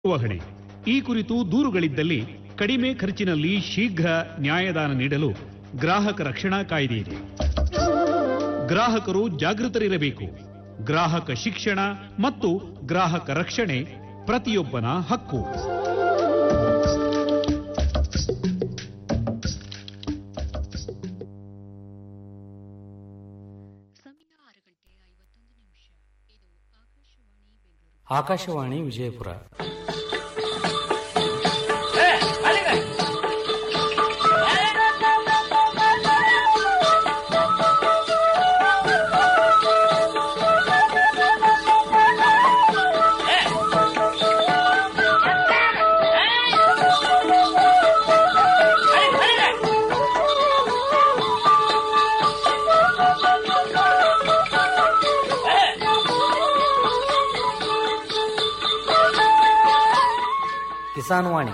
ನಿರ್ವಹಣೆ ಈ ಕುರಿತು ದೂರುಗಳಿದ್ದಲ್ಲಿ ಕಡಿಮೆ ಖರ್ಚಿನಲ್ಲಿ ಶೀಘ್ರ ನ್ಯಾಯದಾನ ನೀಡಲು ಗ್ರಾಹಕ ರಕ್ಷಣಾ ಕಾಯ್ದೆ ಇದೆ ಗ್ರಾಹಕರು ಜಾಗೃತರಿರಬೇಕು ಗ್ರಾಹಕ ಶಿಕ್ಷಣ ಮತ್ತು ಗ್ರಾಹಕ ರಕ್ಷಣೆ ಪ್ರತಿಯೊಬ್ಬನ ಹಕ್ಕು ಸಮಯ ಆರು ಗಂಟೆ ಐವತ್ತೊಂದು ನಿಮಿಷ ಇದು ಆಕಾಶವಾಣಿ ಬೆಂಗಳೂರು ಆಕಾಶವಾಣಿ ವಿಜಯಪುರ ಕಿಸಾನ್ ವಾಣಿ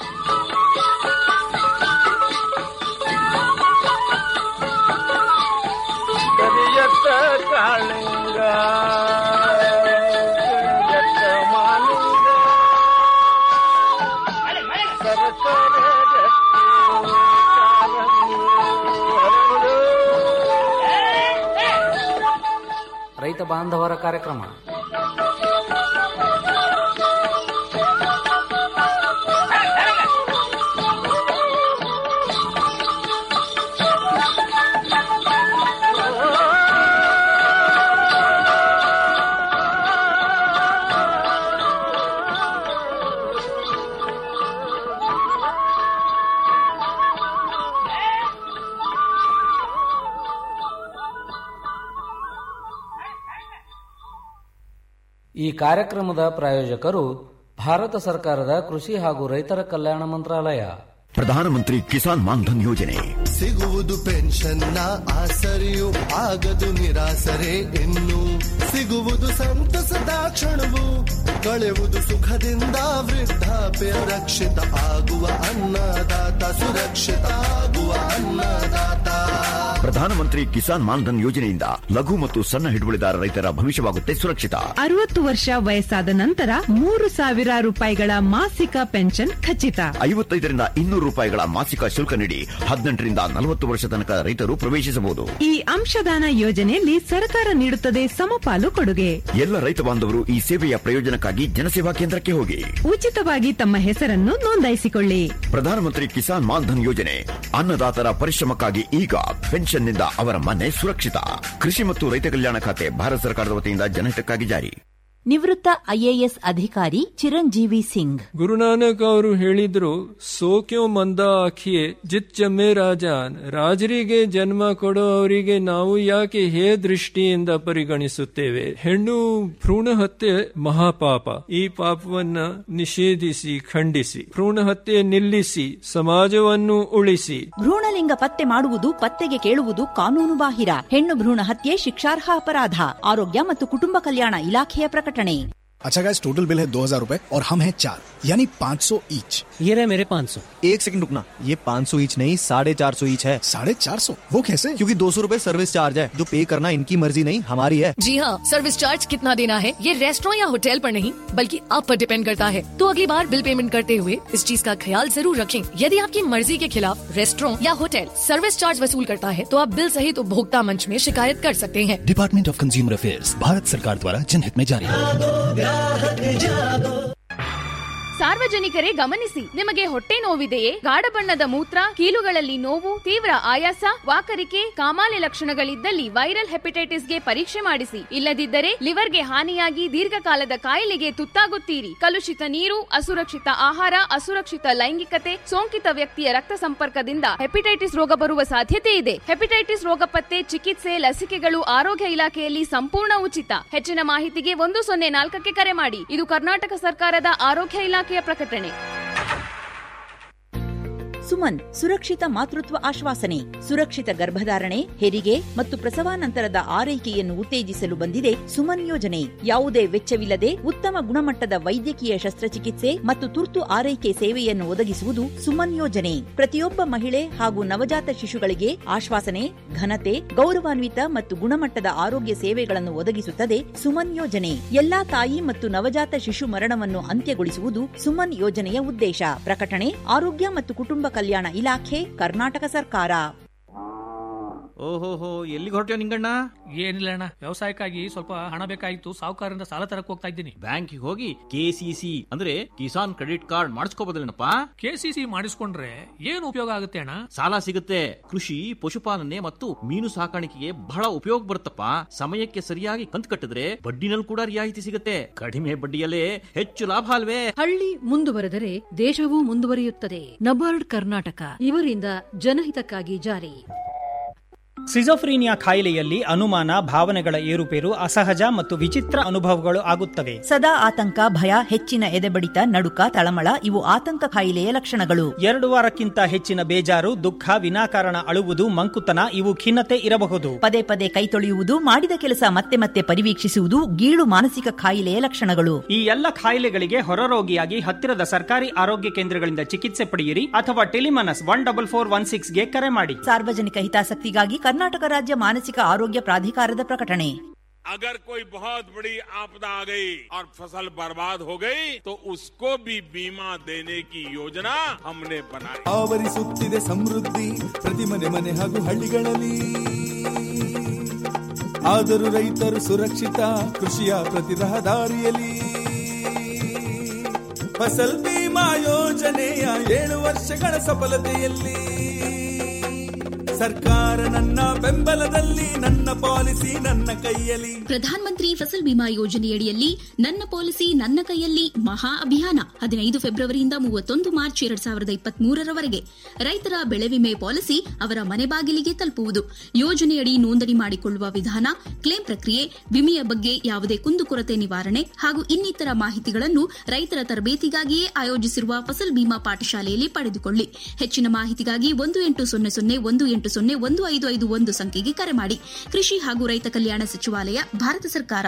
ಕರಿಯತ್ತ ಕಾಳಿಂಗ ಕರಿಯತ್ತ ಮಾಲಿಂಗ ಸರಸರ ರಕ್ತಿ ಕಾಲಂಗಿ ಹರಡು. ರೈತ ಬಾಂಧವರ ಕಾರ್ಯಕ್ರಮ ಈ ಕಾರ್ಯಕ್ರಮದ ಪ್ರಾಯೋಜಕರು ಭಾರತ ಸರ್ಕಾರದ ಕೃಷಿ ಹಾಗೂ ರೈತರ ಕಲ್ಯಾಣ ಮಂತ್ರಾಲಯ ಪ್ರಧಾನಮಂತ್ರಿ ಕಿಸಾನ್ ಮಾನ್ಧನ್ ಯೋಜನೆ ಸಿಗುವುದು ಪೆನ್ಷನ್ನ ಆಸರೆಯು ಆಗದು ನಿರಾಸರೆ ಇನ್ನು ಸಿಗುವುದು ಸಂತಸದ ಕ್ಷಣವು ಕಳೆಯುವುದು ಸುಖದಿಂದ ವೃದ್ಧಾಪ್ಯ ರಕ್ಷಿತ ಆಗುವ ಅನ್ನದಾತ ಸುರಕ್ಷಿತ ಆಗುವ ಅನ್ನದಾತ ಪ್ರಧಾನಮಂತ್ರಿ ಕಿಸಾನ್ ಮಾನ್ಧನ್ ಯೋಜನೆಯಿಂದ ಲಘು ಮತ್ತು ಸಣ್ಣ ಹಿಡುವಳಿದಾರ ರೈತರ ಭವಿಷ್ಯವಾಗುತ್ತೆ ಸುರಕ್ಷಿತ ಅರವತ್ತು ವರ್ಷ ವಯಸ್ಸಾದ ನಂತರ ಮೂರು ಸಾವಿರ ರೂಪಾಯಿಗಳ ಮಾಸಿಕ ಪೆನ್ಷನ್ ಖಚಿತ ಐವತ್ತೈದರಿಂದ ಇನ್ನೂರು ರೂಪಾಯಿಗಳ ಮಾಸಿಕ ಶುಲ್ಕ ನೀಡಿ ಹದಿನೆಂಟರಿಂದ ನಲವತ್ತು ವರ್ಷ ತನಕ ರೈತರು ಪ್ರವೇಶಿಸಬಹುದು ಈ ಅಂಶದಾನ ಯೋಜನೆಯಲ್ಲಿ ಸರ್ಕಾರ ನೀಡುತ್ತದೆ ಸಮಪಾಲು ಕೊಡುಗೆ ಎಲ್ಲ ರೈತ ಬಾಂಧವರು ಈ ಸೇವೆಯ ಪ್ರಯೋಜನಕ್ಕಾಗಿ ಜನಸೇವಾ ಕೇಂದ್ರಕ್ಕೆ ಹೋಗಿ ಉಚಿತವಾಗಿ ತಮ್ಮ ಹೆಸರನ್ನು ನೋಂದಾಯಿಸಿಕೊಳ್ಳಿ ಪ್ರಧಾನಮಂತ್ರಿ ಕಿಸಾನ್ ಮಾನ್ಧನ್ ಯೋಜನೆ ಅನ್ನದಾತರ ಪರಿಶ್ರಮಕ್ಕಾಗಿ ಈಗ ಪೆನ್ಷನ್ನಿಂದ ಅವರ ಮನೆ ಸುರಕ್ಷಿತ ಕೃಷಿ ಮತ್ತು ರೈತ ಕಲ್ಯಾಣ ಖಾತೆ ಭಾರತ ಸರ್ಕಾರದ ವತಿಯಿಂದ ಜನಹಿತಕ್ಕಾಗಿ ಜಾರಿ ನಿವೃತ್ತ ಐಎಎಸ್ ಅಧಿಕಾರಿ ಚಿರಂಜೀವಿ ಸಿಂಗ್ ಗುರುನಾನಕ್ ಅವರು ಹೇಳಿದ್ರು ಸೋಕ್ಯೋ ಮಂದ ಆಖಿಯೇ ಜಿತ್ ಜಮ್ಮೆ ರಾಜಾನ್ ರಾಜರಿಗೆ ಜನ್ಮ ಕೊಡೋ ಅವರಿಗೆ ನಾವು ಯಾಕೆ ಹೇ ದೃಷ್ಟಿಯಿಂದ ಪರಿಗಣಿಸುತ್ತೇವೆ ಹೆಣ್ಣು ಭ್ರೂಣ ಹತ್ಯೆ ಮಹಾಪಾಪ ಈ ಪಾಪವನ್ನ ನಿಷೇಧಿಸಿ ಖಂಡಿಸಿ ಭ್ರೂಣ ಹತ್ಯೆ ನಿಲ್ಲಿಸಿ ಸಮಾಜವನ್ನು ಉಳಿಸಿ ಭ್ರೂಣಲಿಂಗ ಪತ್ತೆ ಮಾಡುವುದು ಪತ್ತೆಗೆ ಕೇಳುವುದು ಕಾನೂನು ಬಾಹಿರ ಹೆಣ್ಣು ಭ್ರೂಣ ಹತ್ಯೆ ಶಿಕ್ಷಾರ್ಹ ಅಪರಾಧ ಆರೋಗ್ಯ ಮತ್ತು ಕುಟುಂಬ ಕಲ್ಯಾಣ ಇಲಾಖೆಯ ಪ್ರಕಟಣೆ अच्छा गाइस टोटल बिल है दो हजार रूपए और हम हैं चार यानी पाँच सौ ईच ये रहे मेरे पाँच सौ एक सेकंड रुकना ये 500 ईच नहीं साढ़े चार सौ ईच है साढ़े चार सौ वो कैसे क्योंकि दो सौ रूपए सर्विस चार्ज है जो पे करना इनकी मर्जी नहीं हमारी है जी हाँ सर्विस चार्ज कितना देना है ये रेस्टोरेंट या होटल पर नहीं बल्कि आप पर डिपेंड करता है तो अगली बार बिल पेमेंट करते हुए इस चीज का ख्याल जरूर रखें यदि आपकी मर्जी के खिलाफ रेस्टोरेंट या होटल सर्विस चार्ज वसूल करता है तो आप बिल सहित उपभोक्ता मंच में शिकायत कर सकते हैं department of consumer affairs Bharat सरकार द्वारा जनहित में जारी ಸಾರ್ವಜನಿಕರೇ ಗಮನಿಸಿ ನಿಮಗೆ ಹೊಟ್ಟೆ ನೋವಿದೆಯೇ ಗಾಢ ಬಣ್ಣದ ಮೂತ್ರ ಕೀಲುಗಳಲ್ಲಿ ನೋವು ತೀವ್ರ ಆಯಾಸ ವಾಕರಿಕೆ ಕಾಮಾಲೆ ಲಕ್ಷಣಗಳಿದ್ದಲ್ಲಿ ವೈರಲ್ ಹೆಪಟೈಟಿಸ್ಗೆ ಪರೀಕ್ಷೆ ಮಾಡಿಸಿ ಇಲ್ಲದಿದ್ದರೆ ಲಿವರ್ಗೆ ಹಾನಿಯಾಗಿ ದೀರ್ಘಕಾಲದ ಕಾಯಿಲೆಗೆ ತುತ್ತಾಗುತ್ತೀರಿ ಕಲುಷಿತ ನೀರು ಅಸುರಕ್ಷಿತ ಆಹಾರ ಅಸುರಕ್ಷಿತ ಲೈಂಗಿಕತೆ ಸೋಂಕಿತ ವ್ಯಕ್ತಿಯ ರಕ್ತ ಸಂಪರ್ಕದಿಂದ ಹೆಪಟೈಟಿಸ್ ರೋಗ ಬರುವ ಸಾಧ್ಯತೆ ಇದೆ ಹೆಪಟೈಟಿಸ್ ರೋಗ ಪತ್ತೆ ಚಿಕಿತ್ಸೆ ಲಸಿಕೆಗಳು ಆರೋಗ್ಯ ಇಲಾಖೆಯಲ್ಲಿ ಸಂಪೂರ್ಣ ಉಚಿತ ಹೆಚ್ಚಿನ ಮಾಹಿತಿಗೆ ಒಂದು ಸೊನ್ನೆ ನಾಲ್ಕಕ್ಕೆ ಕರೆ ಮಾಡಿ ಇದು ಕರ್ನಾಟಕ ಸರ್ಕಾರದ ಆರೋಗ್ಯ ಇಲಾಖೆಯ ಪ್ರಕಟಣೆ ಸುಮನ್ ಸುರಕ್ಷಿತ ಮಾತೃತ್ವ ಆಶ್ವಾಸನೆ ಸುರಕ್ಷಿತ ಗರ್ಭಧಾರಣೆ ಹೆರಿಗೆ ಮತ್ತು ಪ್ರಸವಾನಂತರದ ಆರೈಕೆಯನ್ನು ಉತ್ತೇಜಿಸಲು ಬಂದಿದೆ ಸುಮನ್ ಯೋಜನೆ ಯಾವುದೇ ವೆಚ್ಚವಿಲ್ಲದೆ ಉತ್ತಮ ಗುಣಮಟ್ಟದ ವೈದ್ಯಕೀಯ ಶಸ್ತ್ರಚಿಕಿತ್ಸೆ ಮತ್ತು ತುರ್ತು ಆರೈಕೆ ಸೇವೆಯನ್ನು ಒದಗಿಸುವುದು ಸುಮನ್ ಯೋಜನೆ ಪ್ರತಿಯೊಬ್ಬ ಮಹಿಳೆ ಹಾಗೂ ನವಜಾತ ಶಿಶುಗಳಿಗೆ ಆಶ್ವಾಸನೆ ಘನತೆ ಗೌರವಾನ್ವಿತ ಮತ್ತು ಗುಣಮಟ್ಟದ ಆರೋಗ್ಯ ಸೇವೆಗಳನ್ನು ಒದಗಿಸುತ್ತದೆ ಸುಮನ್ ಯೋಜನೆ ಎಲ್ಲಾ ತಾಯಿ ಮತ್ತು ನವಜಾತ ಶಿಶು ಮರಣವನ್ನು ಅಂತ್ಯಗೊಳಿಸುವುದು ಸುಮನ್ ಯೋಜನೆಯ ಉದ್ದೇಶ ಪ್ರಕಟಣೆ ಆರೋಗ್ಯ ಮತ್ತು ಕುಟುಂಬ ಕಲ್ಯಾಣ ಇಲಾಖೆ ಕರ್ನಾಟಕ ಸರ್ಕಾರ ಓಹೋಹೋ ಎಲ್ಲಿಗೆ ಹೊರಟ್ಯೋ ನಿಂಗಣ್ಣ ಏನಿಲ್ಲ ಅಣ್ಣ ವ್ಯವಸಾಯಕ್ಕಾಗಿ ಸ್ವಲ್ಪ ಹಣ ಬೇಕಾಗಿತ್ತು ಸಾಹುಕಾರರಿಂದ ಸಾಲ ತರಕ್ ಹೋಗ್ತಾ ಇದ್ದೀನಿ ಬ್ಯಾಂಕಿಗೆ ಹೋಗಿ ಕೆಸಿಸಿ ಅಂದ್ರೆ ಕಿಸಾನ್ ಕ್ರೆಡಿಟ್ ಕಾರ್ಡ್ ಮಾಡಿಸ್ಕೋಬೋದಿಲ್ಲಪ್ಪ ಕೆಸಿಸಿ ಮಾಡಿಸ್ಕೊಂಡ್ರೆ ಏನು ಉಪಯೋಗ ಆಗುತ್ತೆ ಅಣ್ಣ ಸಾಲ ಸಿಗುತ್ತೆ ಕೃಷಿ ಪಶುಪಾಲನೆ ಮತ್ತು ಮೀನು ಸಾಕಾಣಿಕೆಗೆ ಬಹಳ ಉಪಯೋಗ ಬರುತ್ತಪ್ಪ ಸಮಯಕ್ಕೆ ಸರಿಯಾಗಿ ಕಂತು ಕಟ್ಟಿದ್ರೆ ಬಡ್ಡಿನಲ್ಲಿ ಕೂಡ ರಿಯಾಯಿತಿ ಸಿಗುತ್ತೆ ಕಡಿಮೆ ಬಡ್ಡಿಯಲ್ಲೇ ಹೆಚ್ಚು ಲಾಭ ಅಲ್ವೇ ಹಳ್ಳಿ ಮುಂದುವರೆದರೆ ದೇಶವೂ ಮುಂದುವರಿಯುತ್ತದೆ ನಬಾರ್ಡ್ ಕರ್ನಾಟಕ ಇವರಿಂದ ಜನಹಿತಕ್ಕಾಗಿ ಜಾರಿ ಸಿಜೋಫ್ರೀನಿಯಾ ಕಾಯಿಲೆಯಲ್ಲಿ ಅನುಮಾನ ಭಾವನೆಗಳ ಏರುಪೇರು ಅಸಹಜ ಮತ್ತು ವಿಚಿತ್ರ ಅನುಭವಗಳು ಆಗುತ್ತವೆ ಸದಾ ಆತಂಕ ಭಯ ಹೆಚ್ಚಿನ ಎದೆಬಡಿತ ನಡುಕ ತಳಮಳ ಇವು ಆತಂಕ ಕಾಯಿಲೆಯ ಲಕ್ಷಣಗಳು ಎರಡು ವಾರಕ್ಕಿಂತ ಹೆಚ್ಚಿನ ಬೇಜಾರು ದುಃಖ ವಿನಾಕಾರಣ ಅಳುವುದು ಮಂಕುತನ ಇವು ಖಿನ್ನತೆ ಇರಬಹುದು ಪದೇ ಪದೇ ಕೈ ತೊಳೆಯುವುದು ಮಾಡಿದ ಕೆಲಸ ಮತ್ತೆ ಮತ್ತೆ ಪರಿವೀಕ್ಷಿಸುವುದು ಗೀಳು ಮಾನಸಿಕ ಕಾಯಿಲೆಯ ಲಕ್ಷಣಗಳು ಈ ಎಲ್ಲ ಕಾಯಿಲೆಗಳಿಗೆ ಹೊರರೋಗಿಯಾಗಿ ಹತ್ತಿರದ ಸರ್ಕಾರಿ ಆರೋಗ್ಯ ಕೇಂದ್ರಗಳಿಂದ ಚಿಕಿತ್ಸೆ ಪಡೆಯಿರಿ ಅಥವಾ Tele Manas one double four one ಸಿಕ್ಸ್ಗೆ ಕರೆ ಮಾಡಿ ಸಾರ್ವಜನಿಕ ಹಿತಾಸಕ್ತಿಗಾಗಿ ಕರ್ನಾಟಕ ರಾಜ್ಯ ಮಾನಸಿಕ ಆರೋಗ್ಯ ಪ್ರಾಧಿಕಾರದ ಪ್ರಕಟಣೆ अगर कोई बहुत बड़ी आपदा आ गई और फसल बर्बाद हो गई तो उसको भी बीमा देने की योजना हमने बनाई ಆವರಿಸುತ್ತಿದೆ ಸಮೃದ್ಧಿ ಪ್ರತಿ ಮನೆ ಮನೆ ಹಾಗೂ ಹಳ್ಳಿಗಳಲ್ಲಿ ಆದರೂ ರೈತರು ಸುರಕ್ಷಿತ ಕೃಷಿಯ ಪ್ರತಿ ರಹದಾರಿಯಲ್ಲಿ ಫಸಲ್ ಬಿಮಾ ಯೋಜನೆಯ ಏಳು ವರ್ಷಗಳ ಸಫಲತೆಯಲ್ಲಿ ಸರ್ಕಾರ ನನ್ನ ಬೆಂಬಲದಲ್ಲಿ ನನ್ನ ಪಾಲಿಸಿ ನನ್ನ ಕೈಯಲ್ಲಿ ಪ್ರಧಾನ ಮಂತ್ರಿ ಫಸಲ್ ಬಿಮಾ ಯೋಜನೆಯಡಿಯಲ್ಲಿ ನನ್ನ ಪಾಲಿಸಿ ನನ್ನ ಕೈಯಲ್ಲಿ ಮಹಾ ಅಭಿಯಾನ ಹದಿನೈದು ಫೆಬ್ರವರಿಯಿಂದ ಮೂವತ್ತೊಂದು ಮಾರ್ಚ್ ಎರಡ್ ಸಾವಿರದ ಇಪ್ಪತ್ತ್ ಮೂರರವರೆಗೆ ರೈತರ ಬೆಳೆ ವಿಮೆ ಪಾಲಿಸಿ ಅವರ ಮನೆ ಬಾಗಿಲಿಗೆ ತಲುಪುವುದು ಯೋಜನೆಯಡಿ ನೋಂದಣಿ ಮಾಡಿಕೊಳ್ಳುವ ವಿಧಾನ ಕ್ಲೇಮ್ ಪ್ರಕ್ರಿಯೆ ವಿಮೆಯ ಬಗ್ಗೆ ಯಾವುದೇ ಕುಂದುಕೊರತೆ ನಿವಾರಣೆ ಹಾಗೂ ಇನ್ನಿತರ ಮಾಹಿತಿಗಳನ್ನು ರೈತರ ತರಬೇತಿಗಾಗಿಯೇ ಆಯೋಜಿಸಿರುವ ಫಸಲ್ ಬಿಮಾ ಪಾಠಶಾಲೆಯಲ್ಲಿ ಪಡೆದುಕೊಳ್ಳಿ ಹೆಚ್ಚಿನ ಮಾಹಿತಿಗಾಗಿ ಒಂದು ಎಂಟು ಸೊನ್ನೆ ಸೊನ್ನೆ ಒಂದು ಎಂಟು ಸೊನ್ನೆ ಒಂದು ಐದು ಐದು ಒಂದು ಸಂಖ್ಯೆಗೆ ಕರೆ ಮಾಡಿ ಕೃಷಿ ಹಾಗೂ ರೈತ ಕಲ್ಯಾಣ ಸಚಿವಾಲಯ ಭಾರತ ಸರ್ಕಾರ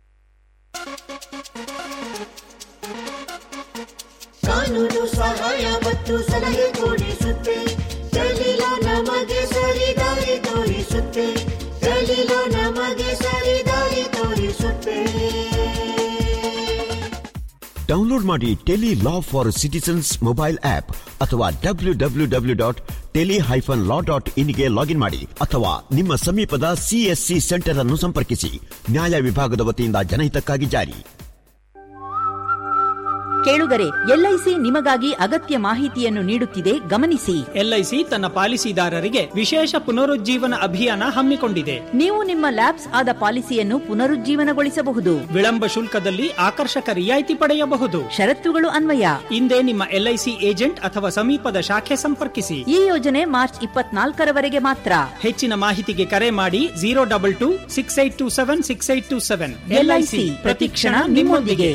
ಕಾನೂನು ಸಹಾಯ ಮತ್ತು ಸಲಹೆ ಕೊಡಿಸುತ್ತೆ ದಲಿಲು ನಮಗೆ ಸರಿದಾರಿ ತೋರಿಸುತ್ತೆ ದಲಿಲು ನಮಗೆ ಸರಿದಾರಿ ತೋರಿಸುತ್ತೆ ಡೌನ್ಲೋಡ್ ಮಾಡಿ tele law for citizens mobile app ಅಥವಾ W W W dot tele hyphen law dot ಇನ್ಗೆ ಲಾಗಿನ್ ಮಾಡಿ ಅಥವಾ ನಿಮ್ಮ ಸಮೀಪದ ಸಿಎಸ್ಸಿ ಸೆಂಟರ್ ಅನ್ನು ಸಂಪರ್ಕಿಸಿ ನ್ಯಾಯ ವಿಭಾಗದ ವತಿಯಿಂದ ಜನಹಿತಕ್ಕಾಗಿ ಜಾರಿ ಕೇಳುಗರೆ ಎಲ್ಐಸಿ ನಿಮಗಾಗಿ ಅಗತ್ಯ ಮಾಹಿತಿಯನ್ನು ನೀಡುತ್ತಿದೆ ಗಮನಿಸಿ ಎಲ್ಐಸಿ ತನ್ನ ಪಾಲಿಸಿದಾರರಿಗೆ ವಿಶೇಷ ಪುನರುಜ್ಜೀವನ ಅಭಿಯಾನ ಹಮ್ಮಿಕೊಂಡಿದೆ ನೀವು ನಿಮ್ಮ ಲ್ಯಾಬ್ಸ್ ಆದ ಪಾಲಿಸಿಯನ್ನು ಪುನರುಜ್ಜೀವನಗೊಳಿಸಬಹುದು ವಿಳಂಬ ಶುಲ್ಕದಲ್ಲಿ ಆಕರ್ಷಕ ರಿಯಾಯಿತಿ ಪಡೆಯಬಹುದು ಷರತ್ತುಗಳು ಅನ್ವಯ ಹಿಂದೆ ನಿಮ್ಮ ಎಲ್ಐಸಿ ಏಜೆಂಟ್ ಅಥವಾ ಸಮೀಪದ ಶಾಖೆ ಸಂಪರ್ಕಿಸಿ ಈ ಯೋಜನೆ ಮಾರ್ಚ್ ಇಪ್ಪತ್ನಾಲ್ಕರವರೆಗೆ ಮಾತ್ರ ಹೆಚ್ಚಿನ ಮಾಹಿತಿಗೆ ಕರೆ ಮಾಡಿ zero double two six eight two seven six eight two seven LIC ಪ್ರತಿಕ್ಷಣ ನಿಮ್ಮೊಂದಿಗೆ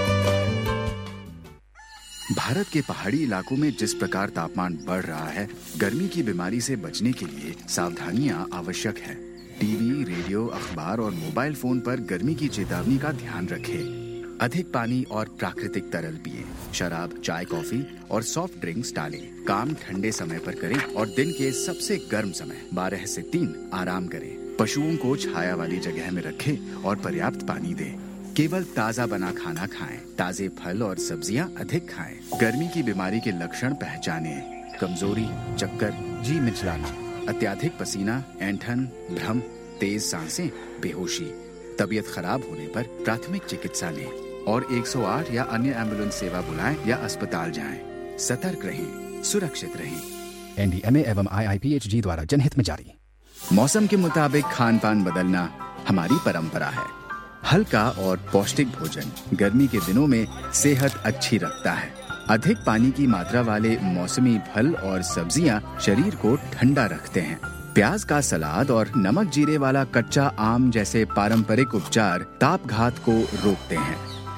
भारत के पहाड़ी इलाकों में जिस प्रकार तापमान बढ़ रहा है गर्मी की बीमारी से बचने के लिए सावधानियां आवश्यक है टीवी रेडियो अखबार और मोबाइल फोन पर गर्मी की चेतावनी का ध्यान रखें अधिक पानी और प्राकृतिक तरल पिए शराब चाय कॉफी और सॉफ्ट ड्रिंक्स टालें काम ठंडे समय पर करें और दिन के सबसे गर्म समय 12 से 3 आराम करें पशुओं को छाया वाली जगह में रखें और पर्याप्त पानी दें केवल ताजा बना खाना खाएं ताजे फल और सब्जियां अधिक खाएं गर्मी की बीमारी के लक्षण पहचानें कमजोरी चक्कर जी मिचलाना अत्याधिक पसीना ऐंठन भ्रम तेज सांसें बेहोशी तबीयत खराब होने पर प्राथमिक चिकित्सा लें और 108 या अन्य एम्बुलेंस सेवा बुलाएं या अस्पताल जाएं सतर्क रहें सुरक्षित रहें एनडीएमए एवं आईआईपीएचजी द्वारा जनहित में जारी मौसम के मुताबिक खान पान बदलना हमारी परंपरा है हल्का और पौष्टिक भोजन गर्मी के दिनों में सेहत अच्छी रखता है अधिक पानी की मात्रा वाले मौसमी फल और सब्जियां शरीर को ठंडा रखते हैं प्याज का सलाद और नमक जीरे वाला कच्चा आम जैसे पारंपरिक उपचार ताप घात को रोकते हैं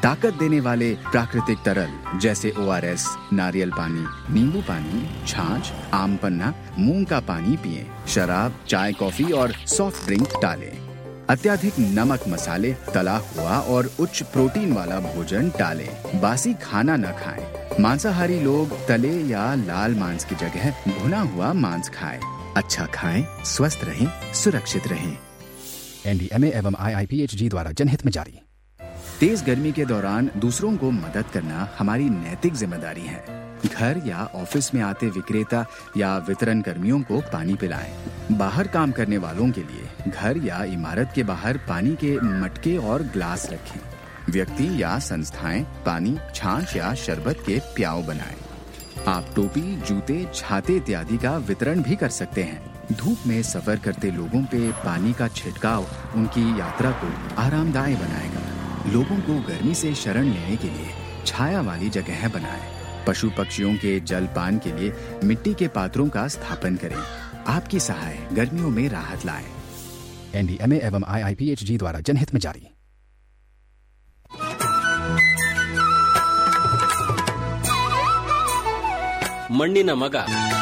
ताकत देने वाले प्राकृतिक तरल जैसे ओ नारियल पानी नींबू पानी छाछ आम पन्ना मूंग का पानी पिए शराब चाय कॉफी और सॉफ्ट ड्रिंक टालें अत्याधिक नमक मसाले तला हुआ और उच्च प्रोटीन वाला भोजन टालें बासी खाना न खाएं मांसाहारी लोग तले या लाल मांस की जगह भुना हुआ मांस खाएं अच्छा खाएं स्वस्थ रहें सुरक्षित रहें एनडीएमए एवं आईआईपीएचजी द्वारा जनहित में जारी तेज गर्मी के दौरान दूसरों को मदद करना हमारी नैतिक जिम्मेदारी है घर या ऑफिस में आते विक्रेता या वितरण कर्मियों को पानी पिलाएं। बाहर काम करने वालों के लिए घर या इमारत के बाहर पानी के मटके और ग्लास रखें व्यक्ति या संस्थाएं पानी छाछ या शरबत के प्याव बनाएं। आप टोपी जूते छाते इत्यादि का वितरण भी कर सकते हैं धूप में सफर करते लोगों पे पानी का छिड़काव उनकी यात्रा को आरामदायक बनाएगा लोगों को गर्मी से शरण लेने के लिए छाया वाली जगह बनाएं। पशु पक्षियों के जल पान के लिए मिट्टी के पात्रों का स्थापन करें आपकी सहाय गर्मियों में राहत लाए एनडीएमए एवं आईआईपीएचजी द्वारा जनहित में जारी ಮಣ್ಣಿನ ಮಗ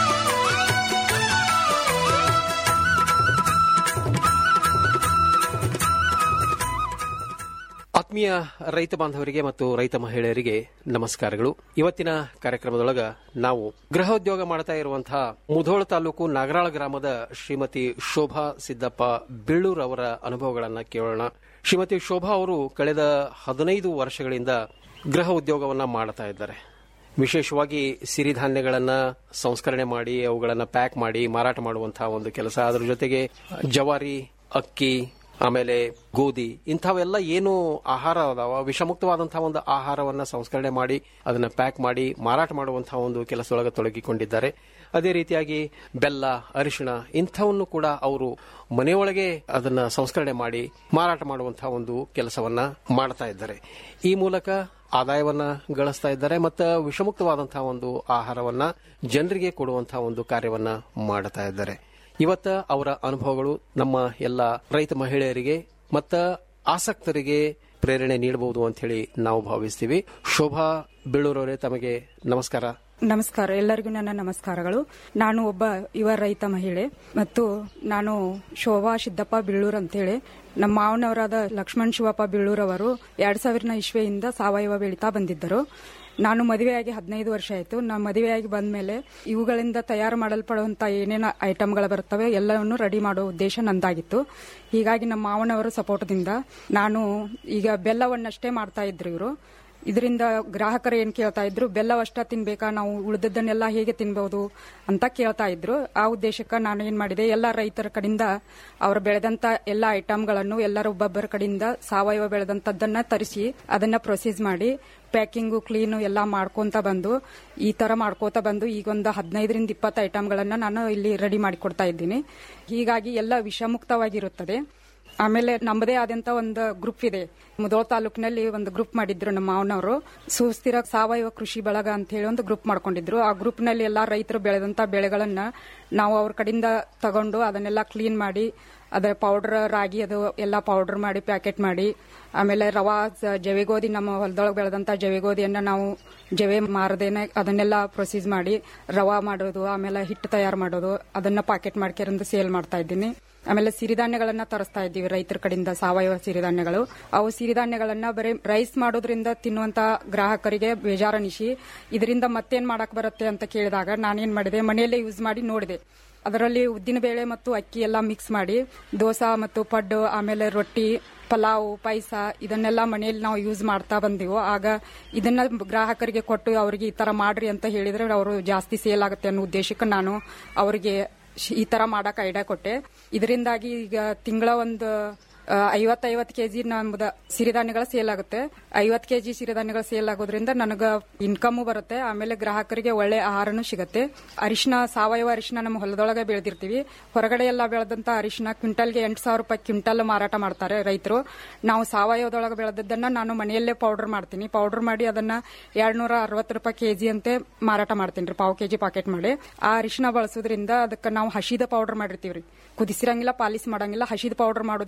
ಆತ್ಮೀಯ ರೈತ ಬಾಂಧವರಿಗೆ ಮತ್ತು ರೈತ ಮಹಿಳೆಯರಿಗೆ ನಮಸ್ಕಾರಗಳು ಇವತ್ತಿನ ಕಾರ್ಯಕ್ರಮದೊಳಗ ನಾವು ಗೃಹೋದ್ಯೋಗ ಮಾಡ್ತಾ ಇರುವಂತಹ ಮುಧೋಳ ತಾಲೂಕು ನಾಗರಾಳ ಗ್ರಾಮದ ಶ್ರೀಮತಿ ಶೋಭಾ ಸಿದ್ದಪ್ಪ ಬೀಳೂರ್ ಅವರ ಅನುಭವಗಳನ್ನ ಕೇಳೋಣ ಶ್ರೀಮತಿ ಶೋಭಾ ಅವರು ಕಳೆದ ಹದಿನೈದು ವರ್ಷಗಳಿಂದ ಗೃಹ ಉದ್ಯೋಗವನ್ನ ಮಾಡ್ತಾ ಇದ್ದಾರೆ ವಿಶೇಷವಾಗಿ ಸಿರಿಧಾನ್ಯಗಳನ್ನ ಸಂಸ್ಕರಣೆ ಮಾಡಿ ಅವುಗಳನ್ನ ಪ್ಯಾಕ್ ಮಾಡಿ ಮಾರಾಟ ಮಾಡುವಂತಹ ಒಂದು ಕೆಲಸ ಅದರ ಜೊತೆಗೆ ಜವಾರಿ ಅಕ್ಕಿ ಆಮೇಲೆ ಗೋಧಿ ಇಂಥವೆಲ್ಲ ಏನು ಆಹಾರ ಅದಾವ ವಿಷಮುಕ್ತವಾದಂತಹ ಒಂದು ಆಹಾರವನ್ನ ಸಂಸ್ಕರಣೆ ಮಾಡಿ ಅದನ್ನ ಪ್ಯಾಕ್ ಮಾಡಿ ಮಾರಾಟ ಮಾಡುವಂತಹ ಒಂದು ಕೆಲಸದೊಳಗೆ ತೊಡಗಿಕೊಂಡಿದ್ದಾರೆ ಅದೇ ರೀತಿಯಾಗಿ ಬೆಲ್ಲ ಅರಿಶಿಣ ಇಂಥವನ್ನು ಕೂಡ ಅವರು ಮನೆಯೊಳಗೆ ಅದನ್ನ ಸಂಸ್ಕರಣೆ ಮಾಡಿ ಮಾರಾಟ ಮಾಡುವಂತಹ ಒಂದು ಕೆಲಸವನ್ನ ಮಾಡ್ತಾ ಇದ್ದಾರೆ ಈ ಮೂಲಕ ಆದಾಯವನ್ನ ಗಳಿಸ್ತಾ ಇದ್ದಾರೆ ಮತ್ತು ವಿಷಮುಕ್ತವಾದಂತಹ ಒಂದು ಆಹಾರವನ್ನ ಜನರಿಗೆ ಕೊಡುವಂತಹ ಒಂದು ಕಾರ್ಯವನ್ನ ಮಾಡ್ತಾ ಇದ್ದಾರೆ ಇವತ್ತ ಅವರ ಅನುಭವಗಳು ನಮ್ಮ ಎಲ್ಲ ರೈತ ಮಹಿಳೆಯರಿಗೆ ಮತ್ತ ಆಸಕ್ತರಿಗೆ ಪ್ರೇರಣೆ ನೀಡಬಹುದು ಅಂತ ಹೇಳಿ ನಾವು ಭಾವಿಸ್ತೀವಿ ಶೋಭಾ ಬೀಳೂರವರೇ ತಮಗೆ ನಮಸ್ಕಾರ ನಮಸ್ಕಾರ ಎಲ್ಲರಿಗೂ ನನ್ನ ನಮಸ್ಕಾರಗಳು ನಾನು ಒಬ್ಬ ಯುವ ರೈತ ಮಹಿಳೆ ಮತ್ತು ನಾನು ಶೋಭಾ ಸಿದ್ದಪ್ಪ ಬೀಳೂರ್ ಅಂತೇಳಿ ನಮ್ಮ ಮಾವನವರಾದ ಲಕ್ಷ್ಮಣ್ ಶಿವಪ್ಪ ಬೀಳೂರ್ ಅವರು ಎರಡ್ ಸಾವಿರದ ಇಸ್ವೆಯಿಂದ ಸಾವಯವ ಬೆಳೀತಾ ಬಂದಿದ್ದರು ನಾನು ಮದುವೆಯಾಗಿ ಹದಿನೈದು ವರ್ಷ ಆಯಿತು ನಾನು ಮದುವೆಯಾಗಿ ಬಂದ ಮೇಲೆ ಇವುಗಳಿಂದ ತಯಾರು ಮಾಡಲ್ಪಡುವಂತ ಏನೇನು ಐಟಮ್ಗಳು ಬರ್ತವೆ ಎಲ್ಲವನ್ನು ರೆಡಿ ಮಾಡೋ ಉದ್ದೇಶ ನಂದಾಗಿತ್ತು ಹೀಗಾಗಿ ನಮ್ಮ ಮಾವನವರ ಸಪೋರ್ಟ್ದಿಂದ ನಾನು ಈಗ ಬೆಲ್ಲವನ್ನಷ್ಟೇ ಮಾಡ್ತಾ ಇದ್ರು ಇವರು ಇದರಿಂದ ಗ್ರಾಹಕರು ಏನ್ ಕೇಳ್ತಾ ಇದ್ರು ಬೆಲ್ಲವಷ್ಟ ತಿನ್ಬೇಕಾ ನಾವು ಉಳಿದದ್ದನ್ನೆಲ್ಲ ಹೇಗೆ ತಿನ್ಬಹುದು ಅಂತ ಕೇಳ್ತಾ ಇದ್ರು ಆ ಉದ್ದೇಶಕ್ಕೆ ನಾನು ಏನ್ ಮಾಡಿದೆ ಎಲ್ಲ ರೈತರ ಕಡೆಯಿಂದ ಅವರು ಬೆಳೆದಂತ ಎಲ್ಲ ಐಟಮ್ಗಳನ್ನು ಎಲ್ಲರ ಒಬ್ಬೊಬ್ಬರ ಕಡೆಯಿಂದ ಸಾವಯವ ಬೆಳೆದಂತದ್ದನ್ನ ತರಿಸಿ ಅದನ್ನ ಪ್ರೊಸೀಸ್ ಮಾಡಿ ಪ್ಯಾಕಿಂಗು ಕ್ಲೀನು ಎಲ್ಲ ಮಾಡ್ಕೊಂತ ಬಂದು ಈ ತರ ಮಾಡ್ಕೋತ ಬಂದು ಈಗ ಒಂದು ಹದಿನೈದರಿಂದ ಇಪ್ಪತ್ತು ಐಟಮ್ಗಳನ್ನ ನಾನು ಇಲ್ಲಿ ರೆಡಿ ಮಾಡಿ ಕೊಡ್ತಾ ಇದ್ದೀನಿ ಹೀಗಾಗಿ ಎಲ್ಲ ವಿಷಮುಕ್ತವಾಗಿರುತ್ತದೆ ಆಮೇಲೆ ನಮ್ಮದೇ ಆದಂತ ಒಂದು ಗ್ರೂಪ್ ಇದೆ ಮುದೋಳ ತಾಲೂಕಿನಲ್ಲಿ ಒಂದು ಗ್ರೂಪ್ ಮಾಡಿದ್ರು ನಮ್ಮ ಮಾವನವರು ಸುಸ್ಥಿರ ಸಾವಯವ ಕೃಷಿ ಬಳಗ ಅಂತ ಹೇಳಿ ಒಂದು ಗ್ರೂಪ್ ಮಾಡ್ಕೊಂಡಿದ್ರು ಆ ಗ್ರೂಪ್ ನಲ್ಲಿ ಎಲ್ಲಾ ರೈತರು ಬೆಳೆದಂತ ಬೆಳೆಗಳನ್ನ ನಾವು ಅವ್ರ ಕಡೆಯಿಂದ ತಗೊಂಡು ಅದನ್ನೆಲ್ಲ ಕ್ಲೀನ್ ಮಾಡಿ ಅದರ ಪೌಡರ್ ರಾಗಿ ಅದು ಎಲ್ಲ ಪೌಡರ್ ಮಾಡಿ ಪ್ಯಾಕೆಟ್ ಮಾಡಿ ಆಮೇಲೆ ರವಾ ಸ- ಜವೆಗೋಧಿ ನಮ್ಮ ಹೊಲದೊಳಗೆ ಬೆಳೆದಂತ ಜವೆಗೋಧಿಯನ್ನ ನಾವು ಜವೆ ಮಾರದೇನೆ ಅದನ್ನೆಲ್ಲ ಪ್ರೊಸೀಸ್ ಮಾಡಿ ರವಾ ಮಾಡೋದು ಆಮೇಲೆ ಹಿಟ್ಟು ತಯಾರು ಮಾಡೋದು ಅದನ್ನ ಪಾಕೆಟ್ ಮಾಡ್ಕೊಂಡು ಸೇಲ್ ಮಾಡ್ತಾ ಇದ್ದೀನಿ ಆಮೇಲೆ ಸಿರಿಧಾನ್ಯಗಳನ್ನ ತರಿಸ್ತಾ ಇದ್ದೀವಿ ರೈತರ ಕಡೆಯಿಂದ ಸಾವಯವ ಸಿರಿಧಾನ್ಯಗಳು ಅವು ಸಿರಿಧಾನ್ಯಗಳನ್ನ ಬರೀ ರೈಸ್ ಮಾಡೋದ್ರಿಂದ ತಿನ್ನುವಂತ ಗ್ರಾಹಕರಿಗೆ ಬೇಜಾರನಿಸಿ ಇದರಿಂದ ಮತ್ತೇನ್ ಮಾಡಕ್ ಬರುತ್ತೆ ಅಂತ ಕೇಳಿದಾಗ ನಾನೇನ್ ಮಾಡಿದೆ ಮನೆಯಲ್ಲೇ ಯೂಸ್ ಮಾಡಿ ನೋಡಿದೆ ಅದರಲ್ಲಿ ಉದ್ದಿನ ಬೇಳೆ ಮತ್ತು ಅಕ್ಕಿ ಎಲ್ಲ ಮಿಕ್ಸ್ ಮಾಡಿ ದೋಸಾ ಮತ್ತು ಪಡ್ಡು ಆಮೇಲೆ ರೊಟ್ಟಿ ಪಲಾವ್ ಪಾಯಸ ಇದನ್ನೆಲ್ಲ ಮನೆಯಲ್ಲಿ ನಾವು ಯೂಸ್ ಮಾಡ್ತಾ ಬಂದೆವು ಆಗ ಇದನ್ನ ಗ್ರಾಹಕರಿಗೆ ಕೊಟ್ಟು ಅವರಿಗೆ ಈ ತರ ಮಾಡ್ರಿ ಅಂತ ಹೇಳಿದ್ರೆ ಅವರು ಜಾಸ್ತಿ ಸೇಲ್ ಆಗುತ್ತೆ ಅನ್ನೋ ಉದ್ದೇಶಕ್ಕೆ ನಾನು ಅವರಿಗೆ ಶ್- ಈ ತರ ಮಾಡಕ್ ಐಡಿಯಾ ಕೊಟ್ಟೆ ಇದರಿಂದಾಗಿ ಈಗ ತಿಂಗಳ ಒಂದು ಐವತ್ತೈವತ್ತು ಕೆಜಿ ನಮ್ದು ಸಿರಿಧಾನ್ಯಗಳ ಸೇಲ್ ಆಗುತ್ತೆ ಐವತ್ತು ಕೆಜಿ ಸಿರಿಧಾನ್ಯಗಳ ಸೇಲ್ ಆಗೋದ್ರಿಂದ ನನಗ ಇನ್ಕಮ್ ಬರುತ್ತೆ ಆಮೇಲೆ ಗ್ರಾಹಕರಿಗೆ ಒಳ್ಳೆ ಆಹಾರನೂ ಸಿಗುತ್ತೆ ಅರಿಶಿನ ಸಾವಯವ ಅರಿಶಿನ ನಮ್ಮ ಹೊಲದೊಳಗೆ ಬೆಳೆದಿರ್ತೀವಿ ಹೊರಗಡೆ ಎಲ್ಲ ಬೆಳೆದಂತ ಅರಿಶಿನ ಕ್ವಿಂಟಲ್ಗೆ ಎಂಟು ಸಾವಿರ ರೂಪಾಯಿ ಕ್ವಿಂಟಲ್ ಮಾರಾಟ ಮಾಡ್ತಾರೆ ರೈತರು ನಾವು ಸಾವಯವದೊಳಗೆ ಬೆಳೆದದ್ದನ್ನ ನಾನು ಮನೆಯಲ್ಲೇ ಪೌಡರ್ ಮಾಡ್ತೀನಿ ಪೌಡರ್ ಮಾಡಿ ಅದನ್ನ ಎರಡ್ನೂರ ಅರವತ್ತು ರೂಪಾಯಿ ಕೆಜಿ ಅಂತೆ ಮಾರಾಟ ಮಾಡ್ತೀನಿ ರೀ ಪಾವು ಕೆಜಿ ಪಾಕೆಟ್ ಮಾಡಿ ಆ ಅರಿಶಿನ ಬಳಸೋದ್ರಿಂದ ಅದಕ್ಕೆ ನಾವು ಹಸಿದ ಪೌಡರ್ ಮಾಡಿರ್ತೀವಿ ರೀ ಕುದಿಸಿರಂಗಿಲ್ಲ ಪಾಲಿಸ್ ಮಾಡಂಗಿಲ್ಲ ಹಸಿದ ಪೌಡರ್ ಮಾಡೋದ್ರಿಂದ ಅದಕ್ಕೆ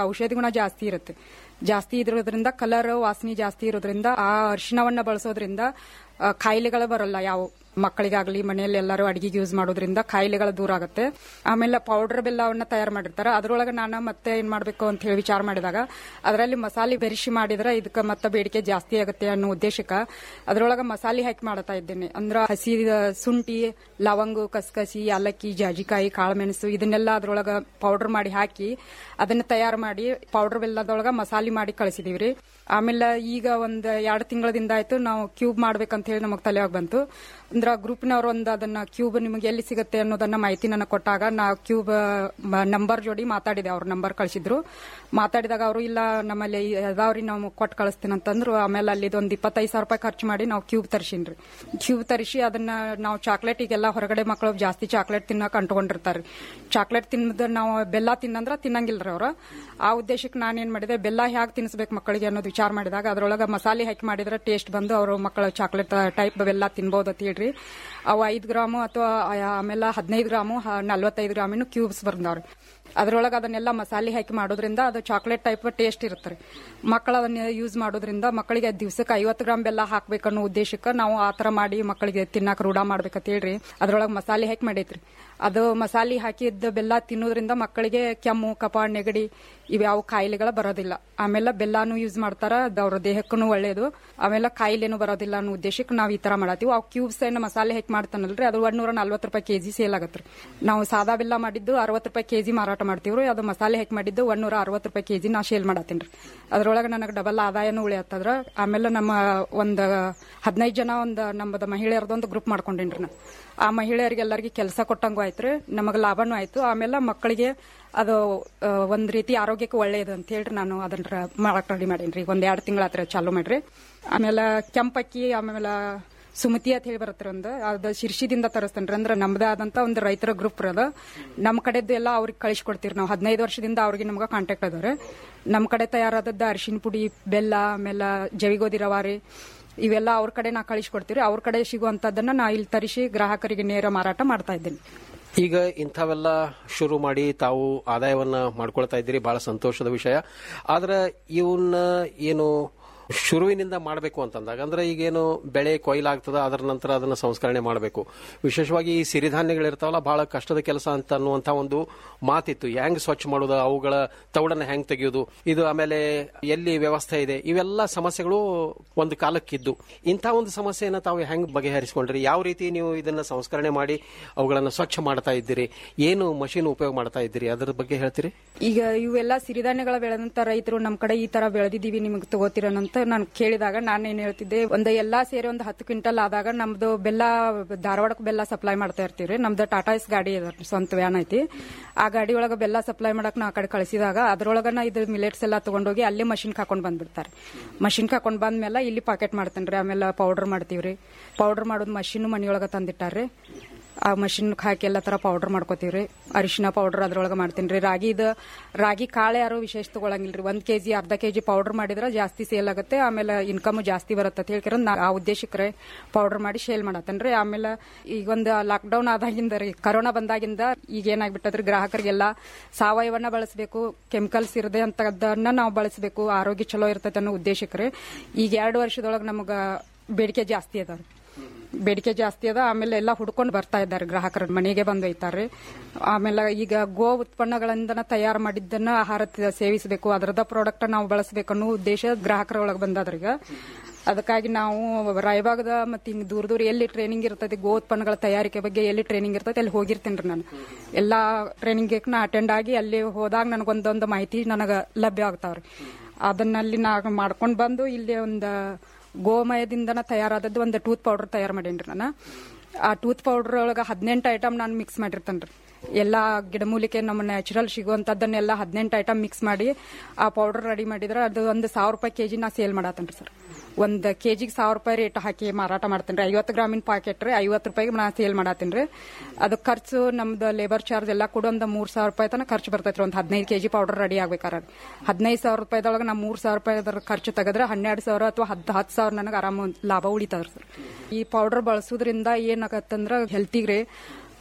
ಅದಕ್ಕೆ ಔಷಧಿ ಗುಣ ಜಾಸ್ತಿ ಇರುತ್ತೆ ಜಾಸ್ತಿ ಇರೋದ್ರಿಂದ ಕಲರ್ ವಾಸನೆ ಜಾಸ್ತಿ ಇರೋದ್ರಿಂದ ಆ ಅರಿಶಿಣವನ್ನ ಬಳಸೋದ್ರಿಂದ ಆ, ಕಾಯಿಲೆಗಳು ಬರಲ್ಲ ಯಾವ ಮಕ್ಕಳಿಗಾಗ್ಲಿ ಮನೆಯಲ್ಲಿ ಎಲ್ಲರೂ ಅಡಿಗೆಗೆ ಯೂಸ್ ಮಾಡೋದ್ರಿಂದ ಕಾಯಿಲೆಗಳು ದೂರ ಆಗುತ್ತೆ ಆಮೇಲೆ ಪೌಡರ್ ಬೆಲ್ಲವನ್ನ ತಯಾರು ಮಾಡಿರ್ತಾರೆ ಅದ್ರೊಳಗೆ ನಾನು ಮತ್ತೆ ಏನ್ ಮಾಡ್ಬೇಕು ಅಂತ ಹೇಳಿ ವಿಚಾರ ಮಾಡಿದಾಗ ಅದರಲ್ಲಿ ಮಸಾಲೆ ಬೆರೆಸಿ ಮಾಡಿದ್ರೆ ಇದಕ್ಕೆ ಮತ್ತೆ ಬೇಡಿಕೆ ಜಾಸ್ತಿ ಆಗುತ್ತೆ ಅನ್ನೋ ಉದ್ದೇಶಕ್ಕೆ ಅದ್ರೊಳಗೆ ಮಸಾಲೆ ಹಾಕಿ ಮಾಡ್ತಾ ಇದ್ದೇನೆ ಅಂದ್ರೆ ಹಸಿ ಶುಂಠಿ ಲವಂಗ ಕಸ್ಕಸಿ ಯಾಲಕ್ಕಿ ಜಾಜಿಕಾಯಿ ಕಾಳುಮೆಣಸು ಇದನ್ನೆಲ್ಲ ಅದ್ರೊಳಗೆ ಪೌಡರ್ ಮಾಡಿ ಹಾಕಿ ಅದನ್ನ ತಯಾರು ಮಾಡಿ ಪೌಡರ್ ಬೆಲ್ಲದೊಳಗೆ ಮಸಾಲೆ ಮಾಡಿ ಕಳಿಸಿದೀವ್ರಿ ಆಮೇಲೆ ಈಗ ಒಂದ್ ಎರಡು ತಿಂಗಳದಿಂದ ಆಯ್ತು ನಾವು ಕ್ಯೂಬ್ ಮಾಡ್ಬೇಕಂತ ಹೇಳಿ ನಮಗೆ ತಲೆಯಾಗ ಬಂತು ಅಂದ್ರೆ ಗ್ರೂಪ್ನವ್ರು ಒಂದು ಅದನ್ನ ಕ್ಯೂಬ್ ನಿಮಗೆ ಎಲ್ಲಿ ಸಿಗುತ್ತೆ ಅನ್ನೋದನ್ನ ಮಾಹಿತಿ ನನಗೆ ಕೊಟ್ಟಾಗ ನಾ ಕ್ಯೂಬ್ ನಂಬರ್ ಜೋಡಿ ಮಾತಾಡಿದೆ ಅವ್ರ ನಂಬರ್ ಕಳಿಸಿದ್ರು ಮಾತಾಡಿದಾಗ ಅವರು ಇಲ್ಲ ನಮ್ಮಲ್ಲಿ ಅದಾವ್ರಿ ನಾವು ಕೊಟ್ಟು ಕಳಿಸ್ತೀನಿ ಅಂತಂದ್ರು ಆಮೇಲೆ ಅಲ್ಲಿ ಒಂದು ಇಪ್ಪತ್ತೈದು ಸಾವಿರ ರೂಪಾಯಿ ಖರ್ಚು ಮಾಡಿ ನಾವು ಕ್ಯೂಬ್ ತರಿಸಿನ್ರಿ ಕ್ಯೂಬ್ ತರಿಸಿ ಅದನ್ನ ನಾವು ಚಾಕ್ಲೇಟ್ ಈಗೆಲ್ಲ ಹೊರಗಡೆ ಮಕ್ಕಳು ಜಾಸ್ತಿ ಚಾಕ್ಲೇಟ್ ತಿನ್ನಕ್ ಅಂಟ್ಕೊಂಡಿರ್ತಾರೆ ಚಾಕ್ಲೇಟ್ ತಿನ್ನದ ನಾವು ಬೆಲ್ಲ ತಿನ್ನಂದ್ರ ತಿನ್ನಂಗಿಲ್ರಿ ಅವ್ರು ಆ ಉದ್ದೇಶಕ್ಕೆ ನಾನೇನ್ ಮಾಡಿದೆ ಬೆಲ್ಲ ಹ್ಯಾಗ್ ತಿನ್ನಿಸ್ಬೇಕು ಮಕ್ಕಳಿಗೆ ಅನ್ನೋದು ವಿಚಾರ ಮಾಡಿದಾಗ ಅದ್ರೊಳಗೆ ಮಸಾಲೆ ಹಾಕಿ ಮಾಡಿದ್ರೆ ಟೇಸ್ಟ್ ಬಂದು ಅವರು ಮಕ್ಕಳು ಚಾಕ್ಲೇಟ್ ಟೈಪ್ ಬೆಲ್ಲ ತಿನ್ಬೋದು ಅಂತ ಹೇಳ್ರಿ ಅವು ಐದು ಗ್ರಾಮು ಅಥವಾ ಆಮೇಲೆ ಹದಿನೈದು ಗ್ರಾಮು ನಲ್ವತ್ತೈದು ಗ್ರಾಮಿನ ಕ್ಯೂಬ್ಸ್ ಬಂದವ್ರಿ ಅದ್ರೊಳಗೆ ಅದನ್ನೆಲ್ಲ ಮಸಾಲೆ ಹಾಕಿ ಮಾಡೋದ್ರಿಂದ ಅದು ಚಾಕ್ಲೇಟ್ ಟೈಪ್ ಟೇಸ್ಟ್ ಇರುತ್ತೆ ಮಕ್ಕಳು ಅದನ್ನ ಯೂಸ್ ಮಾಡೋದ್ರಿಂದ ಮಕ್ಕಳಿಗೆ ದಿವ್ಸಕ್ಕೆ ಐವತ್ತು ಗ್ರಾಮ್ ಬೆಲ್ಲ ಹಾಕ್ಬೇಕನ್ನೋ ಉದ್ದೇಶಕ್ಕೆ ನಾವು ಆ ತರ ಮಾಡಿ ಮಕ್ಕಳಿಗೆ ತಿನ್ನಾಕ ರೂಢ ಮಾಡ್ಬೇಕಂತ ಹೇಳ್ರಿ ಅದ್ರೊಳಗೆ ಮಸಾಲೆ ಹಾಕಿ ಮಾಡೈತ್ರಿ ಅದು ಮಸಾಲೆ ಹಾಕಿದ್ದ ಬೆಲ್ಲ ತಿನ್ನೋದ್ರಿಂದ ಮಕ್ಕಳಿಗೆ ಕೆಮ್ಮು ಕಪ ನೆಗಡಿ ಇವ್ಯಾವ ಕಾಯಿಲೆಗಳ ಬರೋದಿಲ್ಲ ಆಮೇಲೆ ಬೆಲ್ಲಾನು ಯೂಸ್ ಮಾಡ್ತಾರ ಅದು ಅವ್ರ ದೇಹಕ್ಕೂ ಒಳ್ಳೇದು ಆಮೇಲೆ ಕಾಯಿಲೆನೂ ಬರೋದಿಲ್ಲ ಅನ್ನೋ ಉದ್ದೇಶಕ್ಕೆ ನಾವು ಈ ತರ ಮಾಡತ್ತೀವಿ ಅವು ಕ್ಯೂಬ್ಸ್ ಏನು ಮಸಾಲೆ ಹಾಕಿ ಮಾಡ್ತಾನಲ್ರಿ ಅದು ಒಂದ್ ನೂರ ನಲ್ವತ್ತು ರೂಪಾಯಿ ಕೆಜಿ ಸೇಲ್ ಆಗತ್ರಿ ನಾವು ಸಾದಾ ಬೆಲ್ಲ ಮಾಡಿದ್ದು ಅರವತ್ತು ರೂಪಾಯಿ ಕೆಜಿ ಮಾರಾಟ ಮಾಡ್ತೀವ್ರಿ ಅದು ಮಸಾಲೆ ಹಾಕಿ ಮಾಡಿದ್ದು ಒಂದ್ ನೂರ ಅರವತ್ತು ರೂಪಾಯಿ ಕೆಜಿ ನಾ ಸೇಲ್ ಮಾಡತ್ತೀನಿ ಅದ್ರೊಳಗೆ ನನಗೆ ಡಬಲ್ ಆದಾಯನೂ ಉಳಿಯತ್ತದ್ರ ಆಮೇಲೆ ನಮ್ಮ ಒಂದು ಹದಿನೈದು ಜನ ಒಂದು ನಮ್ಮದು ಮಹಿಳೆಯರದೊಂದು ಗ್ರೂಪ್ ಮಾಡ್ಕೊಂಡೇನ್ರಿ ನಾ ಆ ಮಹಿಳೆಯರಿಗೆಲ್ಲರಿಗೆ ಕೆಲಸ ಕೊಟ್ಟಂಗೂ ಆಯ್ತು ನಮಗೆ ಲಾಭನೂ ಆಯ್ತು ಆಮೇಲೆ ಮಕ್ಕಳಿಗೆ ಅದು ಆ, ಒಂದ್ ರೀತಿ ಆರೋಗ್ಯಕ್ಕೆ ಒಳ್ಳೆಯದು ಅಂತ ಹೇಳ್ರಿ ನಾನು ಅದನ್ನ ಮಾಡಕ್ ರೆಡಿ ಮಾಡೀನಿ ಈಗ ಒಂದ್ ಎರಡು ತಿಂಗಳ ಹತ್ರ ಚಾಲು ಮಾಡ್ರಿ ಆಮೇಲೆ ಕೆಂಪಕ್ಕಿ ಆಮೇಲೆ ಸುಮತಿ ಅಂತ ಹೇಳಿ ಬರುತ್ತೆ ಒಂದು ಅದು ಶಿರ್ಷಿದಿಂದ ತರಿಸ್ತೇನ್ರಿ ಅಂದ್ರೆ ನಮ್ದೇ ಆದಂತ ಒಂದು ರೈತರ ಗ್ರೂಪ್ ಅದ ನಮ್ಮ ಕಡೆದ್ದು ಎಲ್ಲ ಅವ್ರಿಗೆ ಕಳಿಸ್ಕೊಡ್ತೀವಿ ನಾವು ಹದಿನೈದು ವರ್ಷದಿಂದ ಅವ್ರಿಗೆ ನಮ್ಗೆ ಕಾಂಟ್ಯಾಕ್ಟ್ ಅದಾರೆ ನಮ್ಮ ಕಡೆ ತಯಾರಾದದ್ದು ಅರಿಶಿನ ಪುಡಿ ಬೆಲ್ಲ ಆಮೇಲೆ ಜವಿಗೋದಿ ರವಾರಿ ಇವೆಲ್ಲ ಅವ್ರ ಕಡೆ ನಾ ಕಳಿಸ್ಕೊಡ್ತೀವಿ ಅವ್ರ ಕಡೆ ಸಿಗುವಂತದ್ದನ್ನ ನಾ ಇಲ್ಲಿ ತರಿಸಿ ಗ್ರಾಹಕರಿಗೆ ನೇರ ಮಾರಾಟ ಮಾಡ್ತಾ ಇದ್ದೀನಿ ಈಗ ಇಂಥವೆಲ್ಲ ಶುರು ಮಾಡಿ ತಾವು ಆದಾಯವನ್ನ ಮಾಡ್ಕೊಳ್ತಾ ಇದ್ದೀರಿ ಬಹಳ ಸಂತೋಷದ ವಿಷಯ ಆದ್ರೆ ಇವನ್ನ ಏನು ಶುರುವಿನಿಂದ ಮಾಡಬೇಕು ಅಂತಂದಾಗ ಅಂದ್ರೆ ಈಗೇನು ಬೆಳೆ ಕೊಯ್ಲಾಗ್ತದ ಅದರ ನಂತರ ಅದನ್ನ ಸಂಸ್ಕರಣೆ ಮಾಡಬೇಕು ವಿಶೇಷವಾಗಿ ಈ ಸಿರಿಧಾನ್ಯಗಳಿರ್ತಾವಲ್ಲ ಬಹಳ ಕಷ್ಟದ ಕೆಲಸ ಅಂತ ಅನ್ನುವಂತ ಒಂದು ಮಾತಿತ್ತು ಹೆಂಗ್ ಸ್ವಚ್ಛ ಮಾಡೋದು ಅವುಗಳ ತೌಡನ್ನ ಹೆಂಗ್ ತೆಗೆಯೋದು ಇದು ಆಮೇಲೆ ಎಲ್ಲಿ ವ್ಯವಸ್ಥೆ ಇದೆ ಇವೆಲ್ಲ ಸಮಸ್ಯೆಗಳು ಒಂದು ಕಾಲಕ್ಕಿದ್ದು ಇಂಥ ಒಂದು ಸಮಸ್ಯೆಯನ್ನ ತಾವು ಹೆಂಗ್ ಬಗೆಹರಿಸಿಕೊಂಡ್ರಿ ಯಾವ ರೀತಿ ನೀವು ಇದನ್ನ ಸಂಸ್ಕರಣೆ ಮಾಡಿ ಅವುಗಳನ್ನ ಸ್ವಚ್ಛ ಮಾಡ್ತಾ ಇದ್ದೀರಿ ಏನು ಮಷೀನ್ ಉಪಯೋಗ ಮಾಡ್ತಾ ಇದ್ದೀರಿ ಅದರ ಬಗ್ಗೆ ಹೇಳ್ತೀರಿ ಈಗ ಇವೆಲ್ಲ ಸಿರಿಧಾನ್ಯಗಳ ಬೆಳೆದಂತ ರೈತರು ನಮ್ ಕಡೆ ಈ ತರ ಬೆಳೆದಿದ್ದೀವಿ ನಿಮಗೆ ತಗೋತೀರನಂತ ನಾನು ಕೇಳಿದಾಗ ನಾನು ಏನ್ ಹೇಳ್ತಿದ್ದೆ ಒಂದು ಎಲ್ಲಾ ಸೇರಿ ಒಂದು ಹತ್ತು ಕ್ವಿಂಟಲ್ ಆದಾಗ ನಮ್ದು ಬೆಲ್ಲ ಧಾರವಾಡಕ್ಕೆ ಬೆಲ್ಲ ಸಪ್ಲೈ ಮಾಡ್ತಾ ಇರ್ತೀವಿ ನಮ್ದು ಟಾಟಾ ಎಸ್ ಗಾಡಿ ಅದ ಸ್ವಂತ ವ್ಯಾನ್ ಐತಿ ಆ ಗಾಡಿ ಒಳಗ ಬೆಲ್ಲ ಸಪ್ಲೈ ಮಾಡಕ್ ನಾ ಆ ಕಡೆ ಕಳಿಸಿದಾಗ ಅದ್ರೊಳಗನ ಇದು ಮಿಲೆಟ್ಸ್ ಎಲ್ಲ ತಗೊಂಡೋಗಿ ಅಲ್ಲೇ ಮಷಿನ್ ಹಾಕೊಂಡ್ ಬಂದ್ಬಿಡ್ತಾರೆ ಮಷಿನ್ ಹಾಕೊಂಡ್ ಬಂದ್ಮೇಲೆ ಇಲ್ಲಿ ಪಾಕೆಟ್ ಮಾಡ್ತೇನ್ರಿ ಆಮೇಲೆ ಪೌಡರ್ ಮಾಡ್ತೀವ್ರಿ ಪೌಡರ್ ಮಾಡೋದು ಮಷಿನ್ ಮನಿಯೊಳಗ ತಂದಿಟ್ಟಾರ್ರಿ ಆ ಮಷಿನ್ ಹಾಕಿ ಎಲ್ಲ ತರ ಪೌಡರ್ ಮಾಡ್ಕೋತೀವ್ರಿ ಅರಿಶಿನ ಪೌಡರ್ ಅದ್ರೊಳಗೆ ಮಾಡ್ತೀನಿ ರಾಗಿ ಇದು ರಾಗಿ ಕಾಳು ಯಾರು ವಿಶೇಷ ತಗೊಳಂಗಿಲ್ರಿ ಒಂದ್ ಕೆಜಿ ಅರ್ಧ ಕೆಜಿ ಪೌಡರ್ ಮಾಡಿದ್ರೆ ಜಾಸ್ತಿ ಸೇಲ್ ಆಗುತ್ತೆ ಆಮೇಲೆ ಇನ್ಕಮ್ ಜಾಸ್ತಿ ಬರುತ್ತೆ ಅಂತ ಹೇಳ್ಕಿರ ನಾ ಆ ಉದ್ದೇಶಕ್ಕೆ ಪೌಡರ್ ಮಾಡಿ ಸೇಲ್ ಮಾಡತ್ತೇನ್ರಿ ಆಮೇಲೆ ಈಗ ಒಂದು ಲಾಕ್ಡೌನ್ ಆದಾಗಿಂದ ರೀ ಕರೋನಾ ಬಂದಾಗಿಂದ ಈಗ ಏನಾಗ್ಬಿಟ್ಟದ್ರಿ ಗ್ರಾಹಕರಿಗೆಲ್ಲ ಸಾವಯವನ್ನ ಬಳಸಬೇಕು ಕೆಮಿಕಲ್ಸ್ ಇರದೆ ಅಂತದನ್ನ ನಾವು ಬಳಸಬೇಕು ಆರೋಗ್ಯ ಚಲೋ ಇರ್ತೈತೆ ಅನ್ನೋ ಉದ್ದೇಶಕ್ಕೆ ರೀ ಈಗ ಎರಡು ವರ್ಷದೊಳಗೆ ನಮಗ ಬೇಡಿಕೆ ಜಾಸ್ತಿ ಅದಾವ್ರಿ ಬೇಡಿಕೆ ಜಾಸ್ತಿ ಅದ ಆಮೇಲೆ ಎಲ್ಲ ಹುಡ್ಕೊಂಡು ಬರ್ತಾ ಇದ್ದಾರೆ ಗ್ರಾಹಕರ ಮನೆಗೆ ಬಂದು ಒಯ್ತಾರೆ ಆಮೇಲೆ ಈಗ ಗೋ ಉತ್ಪನ್ನಗಳಿಂದ ತಯಾರು ಮಾಡಿದ್ದನ್ನ ಆಹಾರ ತ- ಸೇವಿಸಬೇಕು ಅದರದ ಪ್ರಾಡಕ್ಟ್ ನಾವು ಬಳಸಬೇಕು ಅನ್ನೋ ಉದ್ದೇಶ ಗ್ರಾಹಕರ ಒಳಗೆ ಬಂದದ್ರೀಗ ಅದಕ್ಕಾಗಿ ನಾವು ರಾಯಬಾಗದ ಮತ್ತೆ ಹಿಂಗ್ ದೂರ ದೂರ ಎಲ್ಲಿ ಟ್ರೈನಿಂಗ್ ಇರ್ತೈತಿ ಗೋ ಉತ್ಪನ್ನಗಳ ತಯಾರಿಕೆ ಬಗ್ಗೆ ಎಲ್ಲಿ ಟ್ರೈನಿಂಗ್ ಇರ್ತೈತಿ ಅಲ್ಲಿ ಹೋಗಿರ್ತೀನಿ ನಾನು ಎಲ್ಲಾ ಟ್ರೈನಿಂಗ್ ನಾ ಅಟೆಂಡ್ ಆಗಿ ಅಲ್ಲಿ ಹೋದಾಗ ನನಗೊಂದೊಂದು ಮಾಹಿತಿ ನನಗೆ ಲಭ್ಯ ಆಗ್ತಾವ್ರಿ ಅದನ್ನಲ್ಲಿ ನಾ ಮಾಡ್ಕೊಂಡು ಬಂದು ಇಲ್ಲಿ ಒಂದು ಗೋಮಯದಿಂದನ ತಯಾರಾದದ್ದು ಒಂದು ಟೂತ್ ಪೌಡರ್ ತಯಾರು ಮಾಡೇನ್ರಿ ನಾನು ಆ ಟೂತ್ ಪೌಡರ್ ಒಳಗೆ ಹದಿನೆಂಟು ಐಟಮ್ ನಾನು ಮಿಕ್ಸ್ ಮಾಡಿರ್ತೇನೆ ಎಲ್ಲ ಗಿಡಮೂಲಿಕೆ ನಮ್ಮ ನ್ಯಾಚುರಲ್ ಸಿಗುವಂತದ್ದನ್ನೆಲ್ಲ ಹದಿನೆಂಟು ಐಟಮ್ ಮಿಕ್ಸ್ ಮಾಡಿ ಆ ಪೌಡರ್ ರೆಡಿ ಮಾಡಿದ್ರೆ ಅದು ಒಂದು ಸಾವಿರ ರೂಪಾಯಿ ಕೆಜಿ ನಾ ಸೇಲ್ ಮಾಡತ್ತೇನ್ರಿ ಸರ್ ಒಂದು ಕೆಜಿಗೆ ಸಾವಿರ ರೂಪಾಯಿ ರೇಟ್ ಹಾಕಿ ಮಾರಾಟ ಮಾಡ್ತೇನೆ ರೀ ಐವತ್ತು ಗ್ರಾಮಿನ ಪಾಕೆಟ್ ರೀ ಐವತ್ತು ರೂಪಾಯಿಗೆ ನಾ ಸೇಲ್ ಮಾಡತ್ತೀನಿ ರೀ ಅದು ಖರ್ಚು ನಮ್ದು ಲೇಬರ್ ಚಾರ್ಜ್ ಎಲ್ಲ ಕೂಡ ಒಂದು ಮೂರ್ ಸಾವಿರ ರೂಪಾಯಿ ತನಕ ಖರ್ಚು ಬರ್ತೈತ್ರಿ ಒಂದು ಹದಿನೈದು ಕೆಜಿ ಪೌಡರ್ ರೆಡಿ ಆಗ್ಬೇಕಾರೆ ಹದಿನೈದು ಸಾವಿರ ರೂಪಾಯಿದೊಳಗೆ ನಾ ಮೂರ್ ಸಾವಿರ ರೂಪಾಯಿ ಅದ್ರ ಖರ್ಚು ತೆಗೆದ್ರೆ ಹನ್ನೆರಡು ಸಾವಿರ ಅಥವಾ ಹತ್ತು ಹತ್ತು ಸಾವಿರ ನನಗೆ ಆರಾಮ ಲಾಭ ಉಳಿತದ್ರಿ ಸರ್ ಈ ಪೌಡರ್ ಬಳಸೋದ್ರಿಂದ ಏನಾಗತ್ತಂದ್ರ ಹೆಲ್ತಿಗೆ ರೀ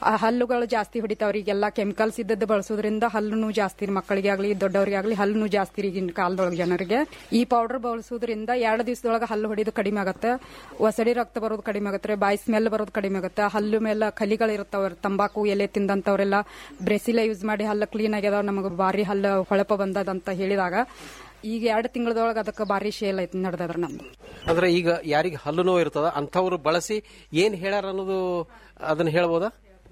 ಆ ಹಲ್ಲುಗಳು ಜಾಸ್ತಿ ಹೊಡಿತಾವ್ರಿ ಈಗೆಲ್ಲ ಕೆಮಿಕಲ್ಸ್ ಇದ್ದದ್ದು ಬಳಸೋದ್ರಿಂದ ಹಲ್ಲುನು ಜಾಸ್ತಿ ಮಕ್ಕಳಿಗೆ ಆಗ್ಲಿ ದೊಡ್ಡವರಿಗೆ ಆಗ್ಲಿ ಹಲ್ಲುನು ಜಾಸ್ತಿ ರೀ ಈಗಿನ ಕಾಲದೊಳಗೆ ಜನರಿಗೆ ಈ ಪೌಡರ್ ಬಳಸೋದ್ರಿಂದ ಎರಡು ದಿವಸದೊಳಗೆ ಹಲ್ಲು ಹೊಡಿದು ಕಡಿಮೆ ಆಗತ್ತೆ ಒಸಡಿ ರಕ್ತ ಬರೋದು ಕಡಿಮೆ ಆಗತ್ತೆ ಬಾಯಿ ಸ್ಮೆಲ್ ಬರೋದು ಕಡಿಮೆ ಆಗುತ್ತೆ ಹಲ್ಲು ಮೇಲೆ ಕಲಿಗಳು ಇರ್ತಾವ ತಂಬಾಕು ಎಲೆ ತಿಂದಂತವ್ರೆಲ್ಲ ಬ್ರೆಸಿಲ ಯೂಸ್ ಮಾಡಿ ಹಲ್ಲು ಕ್ಲೀನ್ ಆಗ್ಯದ ನಮಗೆ ಬಾರಿ ಹಲ್ಲು ಹೊಳಪ ಬಂದದಂತ ಹೇಳಿದಾಗ ಈಗ ಎರಡು ತಿಂಗಳದೊಳಗೆ ಅದಕ್ಕೆ ಬಾರಿ ಶೇಲ್ ಐತಿ ನಡೆದದ್ರ ನಮ್ದು ಅಂದ್ರೆ ಈಗ ಯಾರಿಗೆ ಹಲ್ಲು ನೋವು ಇರ್ತದ ಅಂಥವ್ರು ಬಳಸಿ ಏನ್ ಹೇಳ್ಯಾರ ಅನ್ನೋದು ಅದನ್ನ ಹೇಳ್ಬೋದಾ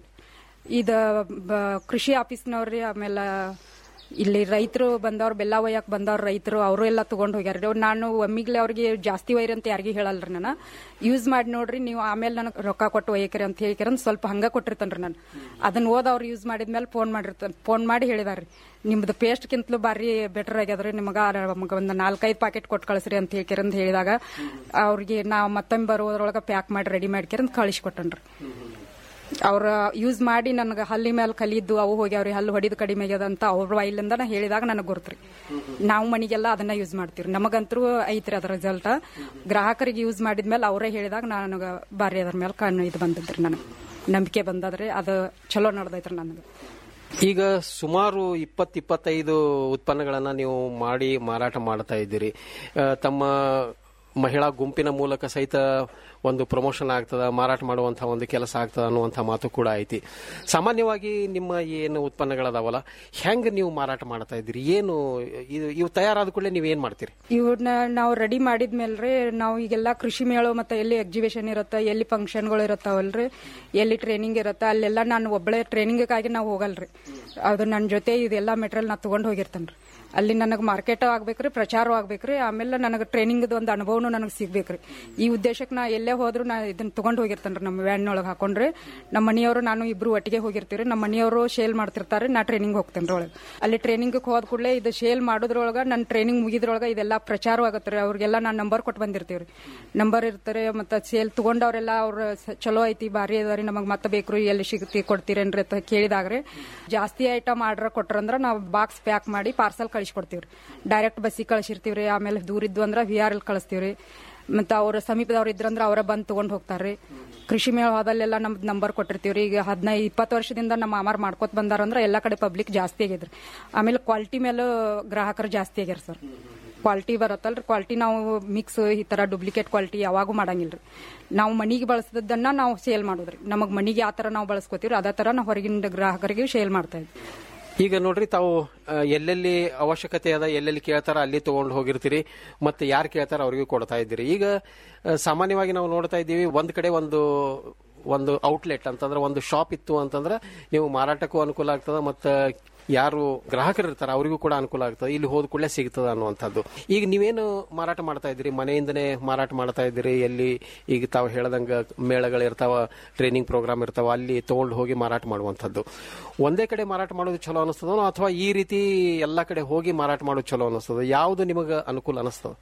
ಇದ ಬ- ಕೃಷಿ ಆಫೀಸ್ನವ್ರಿ ಆಮೇಲೆ ಇಲ್ಲಿ ರೈತರು ಬಂದವ್ರು ಬೆಲ್ಲ ಒಯ್ಯಕ್ ಬಂದವ್ರ ರೈತರು ಅವರು ಎಲ್ಲ ತಗೊಂಡ್ ಹೋಗ್ಯಾರ ನಾನು ಒಮ್ಮಿಗ್ಲೆ ಅವ್ರಿಗೆ ಜಾಸ್ತಿ ಒಯ್ರಿ ಅಂತ ಯಾರಿಗೂ ಹೇಳಲ್ರಿ ನಾನು ಯೂಸ್ ಮಾಡಿ ನೋಡ್ರಿ ನೀವು ಆಮೇಲೆ ನನಗೆ ರೊಕ್ಕ ಕೊಟ್ಟು ಒಯ್ಯಕ್ರಿ ಅಂತ ಹೇಳ್ಕಿರ ಸ್ವಲ್ಪ ಹಂಗ ಕೊಟ್ಟಿರ್ತೇನ್ರಿ ನಾನು ಅದನ್ನ ಓದ್ ಅವ್ರು ಯೂಸ್ ಮಾಡಿದ್ಮೇಲೆ ಫೋನ್ ಮಾಡಿರ್ತಾನೆ ಫೋನ್ ಮಾಡಿ ಹೇಳಿದಾರ್ರಿ ನಿಮ್ದು ಪೇಸ್ಟ್ಕಿಂತಲೂ ಬಾರಿ ಬೆಟರ್ ಆಗ್ಯದ್ರಿ ನಿಮಗ ನಮಗ ಒಂದು ನಾಲ್ಕೈದು ಪ್ಯಾಕೆಟ್ ಕೊಟ್ಟು ಕಳಿಸ್ರಿ ಅಂತ ಹೇಳ್ಕಿರ ಅಂತ ಹೇಳಿದಾಗ ಅವ್ರಿಗೆ ನಾವು ಮತ್ತೊಮ್ಮೆ ಬರೋದ್ರೊಳಗೆ ಪ್ಯಾಕ್ ಮಾಡಿ ರೆಡಿ ಮಾಡ್ಕಿರ ಅಂತ ಕಳಿಸ್ಕೊಟ್ಟನ್ರಿ ಅವ್ರ ಯೂಸ್ ಮಾಡಿ ನನಗೆ ಹಲ್ಲಿ ಮೇಲೆ ಕಲಿದ್ದು ಅವು ಹೋಗ್ಯಾವ್ರಿ ಹಲ್ಲು ಹೊಡಿದು ಕಡಿಮೆ ಆಗ್ಯದ ಅಂತ ಅವ್ರ ಬಾಯಿಲಿಂದ ನಾ ಹೇಳಿದಾಗ ನನಗೆ ಗೊತ್ತ್ರಿ ನಾವು ಮನೆಗೆಲ್ಲ ಅದನ್ನ ಯೂಸ್ ಮಾಡ್ತೀವಿ ನಮಗಂತರೂ ಐತ್ರಿ ಅದ್ರ ರಿಸಲ್ಟ್ ಗ್ರಾಹಕರಿಗೆ ಯೂಸ್ ಮಾಡಿದ್ಮೇಲೆ ಅವರೇ ಹೇಳಿದಾಗ ನನಗೆ ಬಾರಿ ಅದ್ರ ಮೇಲೆ ಕಣ್ಣು ಇದು ಬಂದದ್ರಿ ನನಗೆ ನಂಬಿಕೆ ಬಂದದ್ರಿ ಅದು ಚಲೋ ನಡೆದೈತ್ರಿ ನನಗೆ ಈಗ ಸುಮಾರು ಇಪ್ಪತ್ ಇಪ್ಪತ್ತೈದು ಉತ್ಪನ್ನಗಳನ್ನ ನೀವು ಮಾಡಿ ಮಾರಾಟ ಮಾಡ್ತಾ ಇದ್ದೀರಿ ಆ, ತಮ್ಮ ಮಹಿಳಾ ಗುಂಪಿನ ಮೂಲಕ ಸಹಿತ ಒಂದು ಪ್ರಮೋಷನ್ ಆಗ್ತದ ಮಾರಾಟ ಮಾಡುವಂತಹ ಒಂದು ಕೆಲಸ ಆಗ್ತದ ಅನ್ನುವಂಥ ಮಾತು ಕೂಡ ಐತಿ ಸಾಮಾನ್ಯವಾಗಿ ನಿಮ್ಮ ಏನು ಉತ್ಪನ್ನಗಳದಾವಲ್ಲ ಹೆಂಗ್ ನೀವು ಮಾರಾಟ ಮಾಡ್ತಾ ಇದ್ದೀರಿ ಏನು ಇದು ಇವು ತಯಾರಾದ ಕೂಡಲೇ ನೀವು ಏನ್ ಮಾಡ್ತೀರಿ ಇವನ್ನ ನಾವು ರೆಡಿ ಮಾಡಿದ್ಮೇಲ್ರಿ ನಾವು ಈಗೆಲ್ಲ ಕೃಷಿ ಮೇಳ ಮತ್ತೆ ಎಲ್ಲಿ ಎಕ್ಸಿಬಿಷನ್ ಇರುತ್ತೆ ಎಲ್ಲಿ ಫಂಕ್ಷನ್ಗಳು ಇರುತ್ತಾವಲ್ರಿ ಎಲ್ಲಿ ಟ್ರೈನಿಂಗ್ ಇರುತ್ತೆ ಅಲ್ಲೆಲ್ಲ ನಾನು ಒಬ್ಬಳೆ ಟ್ರೈನಿಂಗ್ಗಾಗಿ ನಾವು ಹೋಗಲ್ರಿ ಅದು ನನ್ನ ಜೊತೆ ಇದೆಲ್ಲ ಮೆಟೀರಿಯಲ್ ನಾ ತಗೊಂಡ್ ಹೋಗಿರ್ತೇನ್ರಿ ಅಲ್ಲಿ ನನಗೆ ಮಾರ್ಕೆಟ್ ಆಗ್ಬೇಕ್ರಿ ಪ್ರಚಾರ ಆಗ್ಬೇಕ್ರಿ ಆಮೇಲೆ ನನಗೆ ಟ್ರೈನಿಂಗ್ ಒಂದು ಅನುಭವನು ನನಗೆ ಸಿಗ್ಬೇಕ್ರಿ ಈ ಉದ್ದೇಶಕ್ಕೆ ನಾ ಎಲ್ಲೇ ಹೋದ್ರು ನಾ ಇದನ್ನ ತಗೊಂಡ್ ಹೋಗಿರ್ತೇನ್ರಿ ನಮ್ಮ ವ್ಯಾನ್ ಒಳಗೆ ಹಾಕೊಂಡ್ರೆ ನಮ್ಮ ಮನೆಯವರು ನಾನು ಇಬ್ರು ಒಟ್ಟಿಗೆ ಹೋಗಿರ್ತೀವಿ ನಮ್ಮ ಮನೆಯವರು ಶೇಲ್ ಮಾಡ್ತಿರ್ತಾರೆ ನಾ ಟ್ರೈನಿಂಗ್ ಹೋಗ್ತೇನ್ರಿ ಒಳಗೆ ಅಲ್ಲಿ ಟ್ರೈನಿಂಗ್ ಹೋದ ಕೂಡಲೇ ಇದು ಶೇಲ್ ಮಾಡೋದ್ರೊಳಗ ನನ್ನ ಟ್ರೈನಿಂಗ್ ಮುಗಿದ್ರೊಳಗ ಇದೆಲ್ಲ ಪ್ರಚಾರ ಆಗತ್ತೆ ಅವ್ರಿಗೆಲ್ಲ ನಾನು ನಂಬರ್ ಕೊಟ್ಟು ಬಂದಿರ್ತೀವ್ರಿ ನಂಬರ್ ಇರ್ತಾರೆ ಮತ್ತೆ ಸೇಲ್ ತಗೊಂಡವ್ರೆಲ್ಲ ಅವ್ರ ಸ- ಚಲೋ ಐತಿ ಬಾರಿ ಅದಾರಿ ನಮಗ್ ಮತ್ತೆ ಬೇಕ್ರಿ ಎಲ್ಲಿ ಸಿಗುತ್ತೆ ಕೊಡ್ತೀರೇನ್ರಿ ಅಂತ ಕೇಳಿದಾಗ್ರಿ ಜಾಸ್ತಿ ಐಟಮ್ ಆರ್ಡರ್ ಕೊಟ್ರಂದ್ರ ನಾವು ಬಾಕ್ಸ್ ಪ್ಯಾಕ್ ಮಾಡಿ ಪಾರ್ಸಲ್ ಕಳಿಸ್ಕೊಡ್ತೀವ್ರಿ ಡೈರೆಕ್ಟ್ ಬಸ್ಸಿಗೆ ಕಳಿಸಿರ್ತೀವ್ರಿ ಆಮೇಲೆ ದೂರಿದ್ದು ಅಂದ್ರ ವಿ ಆರ್ ಎಲ್ ಕಳಿಸ್ತೀವ್ರಿ ಮತ್ತೆ ಅವ್ರ ಸಮೀಪದವ್ರು ಇದ್ರಂದ್ರ ಅವರ ಬಂದು ತಗೊಂಡ್ ಹೋಗ್ತಾರ್ರಿ ಕೃಷಿ ಮೇಳ ಹೋದಲ್ಲೆಲ್ಲ ನಮ್ದು ನಂಬರ್ ಕೊಟ್ಟಿರ್ತೀವ್ರಿ ಈಗ ಹದಿನೈದು ಇಪ್ಪತ್ತು ವರ್ಷದಿಂದ ನಮ್ಮ ಮಾಮಾರ್ ಮಾಡ್ಕೊತ ಬಂದಾರಂದ್ರ ಎಲ್ಲಾ ಕಡೆ ಪಬ್ಲಿಕ್ ಜಾಸ್ತಿ ಆಗಿದ್ರಿ ಆಮೇಲೆ ಕ್ವಾಲಿಟಿ ಮೇಲೂ ಗ್ರಾಹಕರು ಜಾಸ್ತಿ ಆಗ್ಯಾರ ಸರ್ ಕ್ವಾಲಿಟಿ ಬರುತ್ತಲ್ರಿ ಕ್ವಾಲಿಟಿ ನಾವು ಮಿಕ್ಸ್ ಈ ತರ ಡೂಪ್ಲಿಕೇಟ್ ಕ್ವಾಲಿಟಿ ಯಾವಾಗೂ ಮಾಡಂಗಿಲ್ರಿ ನಾವು ಮನಿಗೆ ಬಳಸದನ್ನ ನಾವು ಸೇಲ್ ಮಾಡೋದ್ರಿ ನಮಗ್ ಮನಿಗೆ ಯಾವ ತರ ನಾವು ಬಳಸ್ಕೋತೀವಿ ಅದೇ ತರ ನಾವು ಹೊರಗಿನ ಗ್ರಾಹಕರಿಗೆ ಸೇಲ್ ಮಾಡ್ತಾ ಇದ್ವಿ ಈಗ ನೋಡ್ರಿ ತಾವು ಆ, ಎಲ್ಲೆಲ್ಲಿ ಅವಶ್ಯಕತೆ ಅದ ಎಲ್ಲೆಲ್ಲಿ ಕೇಳ್ತಾರ ಅಲ್ಲಿ ತಗೊಂಡು ಹೋಗಿರ್ತೀರಿ ಮತ್ತೆ ಯಾರು ಕೇಳ್ತಾರ ಅವ್ರಿಗೂ ಕೊಡ್ತಾ ಇದ್ದೀರಿ ಈಗ ಆ, ಸಾಮಾನ್ಯವಾಗಿ ನಾವು ನೋಡ್ತಾ ಇದ್ದೀವಿ ಒಂದ್ ಕಡೆ ಒಂದು ಒಂದು ಔಟ್ಲೆಟ್ ಅಂತಂದ್ರೆ ಒಂದು ಶಾಪ್ ಇತ್ತು ಅಂತಂದ್ರೆ ನೀವು ಮಾರಾಟಕ್ಕೂ ಅನುಕೂಲ ಆಗ್ತದ ಮತ್ತೆ ಯಾರು ಗ್ರಾಹಕರು ಇರ್ತಾರ ಅವರಿಗೂ ಕೂಡ ಅನುಕೂಲ ಆಗ್ತದೆ ಇಲ್ಲಿ ಹೋದ ಕೂಡಲೇ ಸಿಗ್ತದ ಅನ್ನುವಂಥದ್ದು ಈಗ ನೀವೇನು ಮಾರಾಟ ಮಾಡ್ತಾ ಇದ್ದೀರಿ ಮನೆಯಿಂದನೇ ಮಾರಾಟ ಮಾಡ್ತಾ ಇದ್ದೀರಿ ಎಲ್ಲಿ ಈಗ ತಾವು ಹೇಳ್ದಂಗ ಮೇಳಗಳಿರ್ತಾವ ಟ್ರೈನಿಂಗ್ ಪ್ರೋಗ್ರಾಮ್ ಇರ್ತಾವ ಅಲ್ಲಿ ತಗೊಂಡು ಹೋಗಿ ಮಾರಾಟ ಮಾಡುವಂಥದ್ದು ಒಂದೇ ಕಡೆ ಮಾರಾಟ ಮಾಡೋದು ಚಲೋ ಅನಿಸ್ತದೋ ಅಥವಾ ಈ ರೀತಿ ಎಲ್ಲಾ ಕಡೆ ಹೋಗಿ ಮಾರಾಟ ಮಾಡೋದು ಚಲೋ ಅನಿಸ್ತದ ಯಾವ್ದು ನಿಮಗೆ ಅನುಕೂಲ ಅನಿಸ್ತದ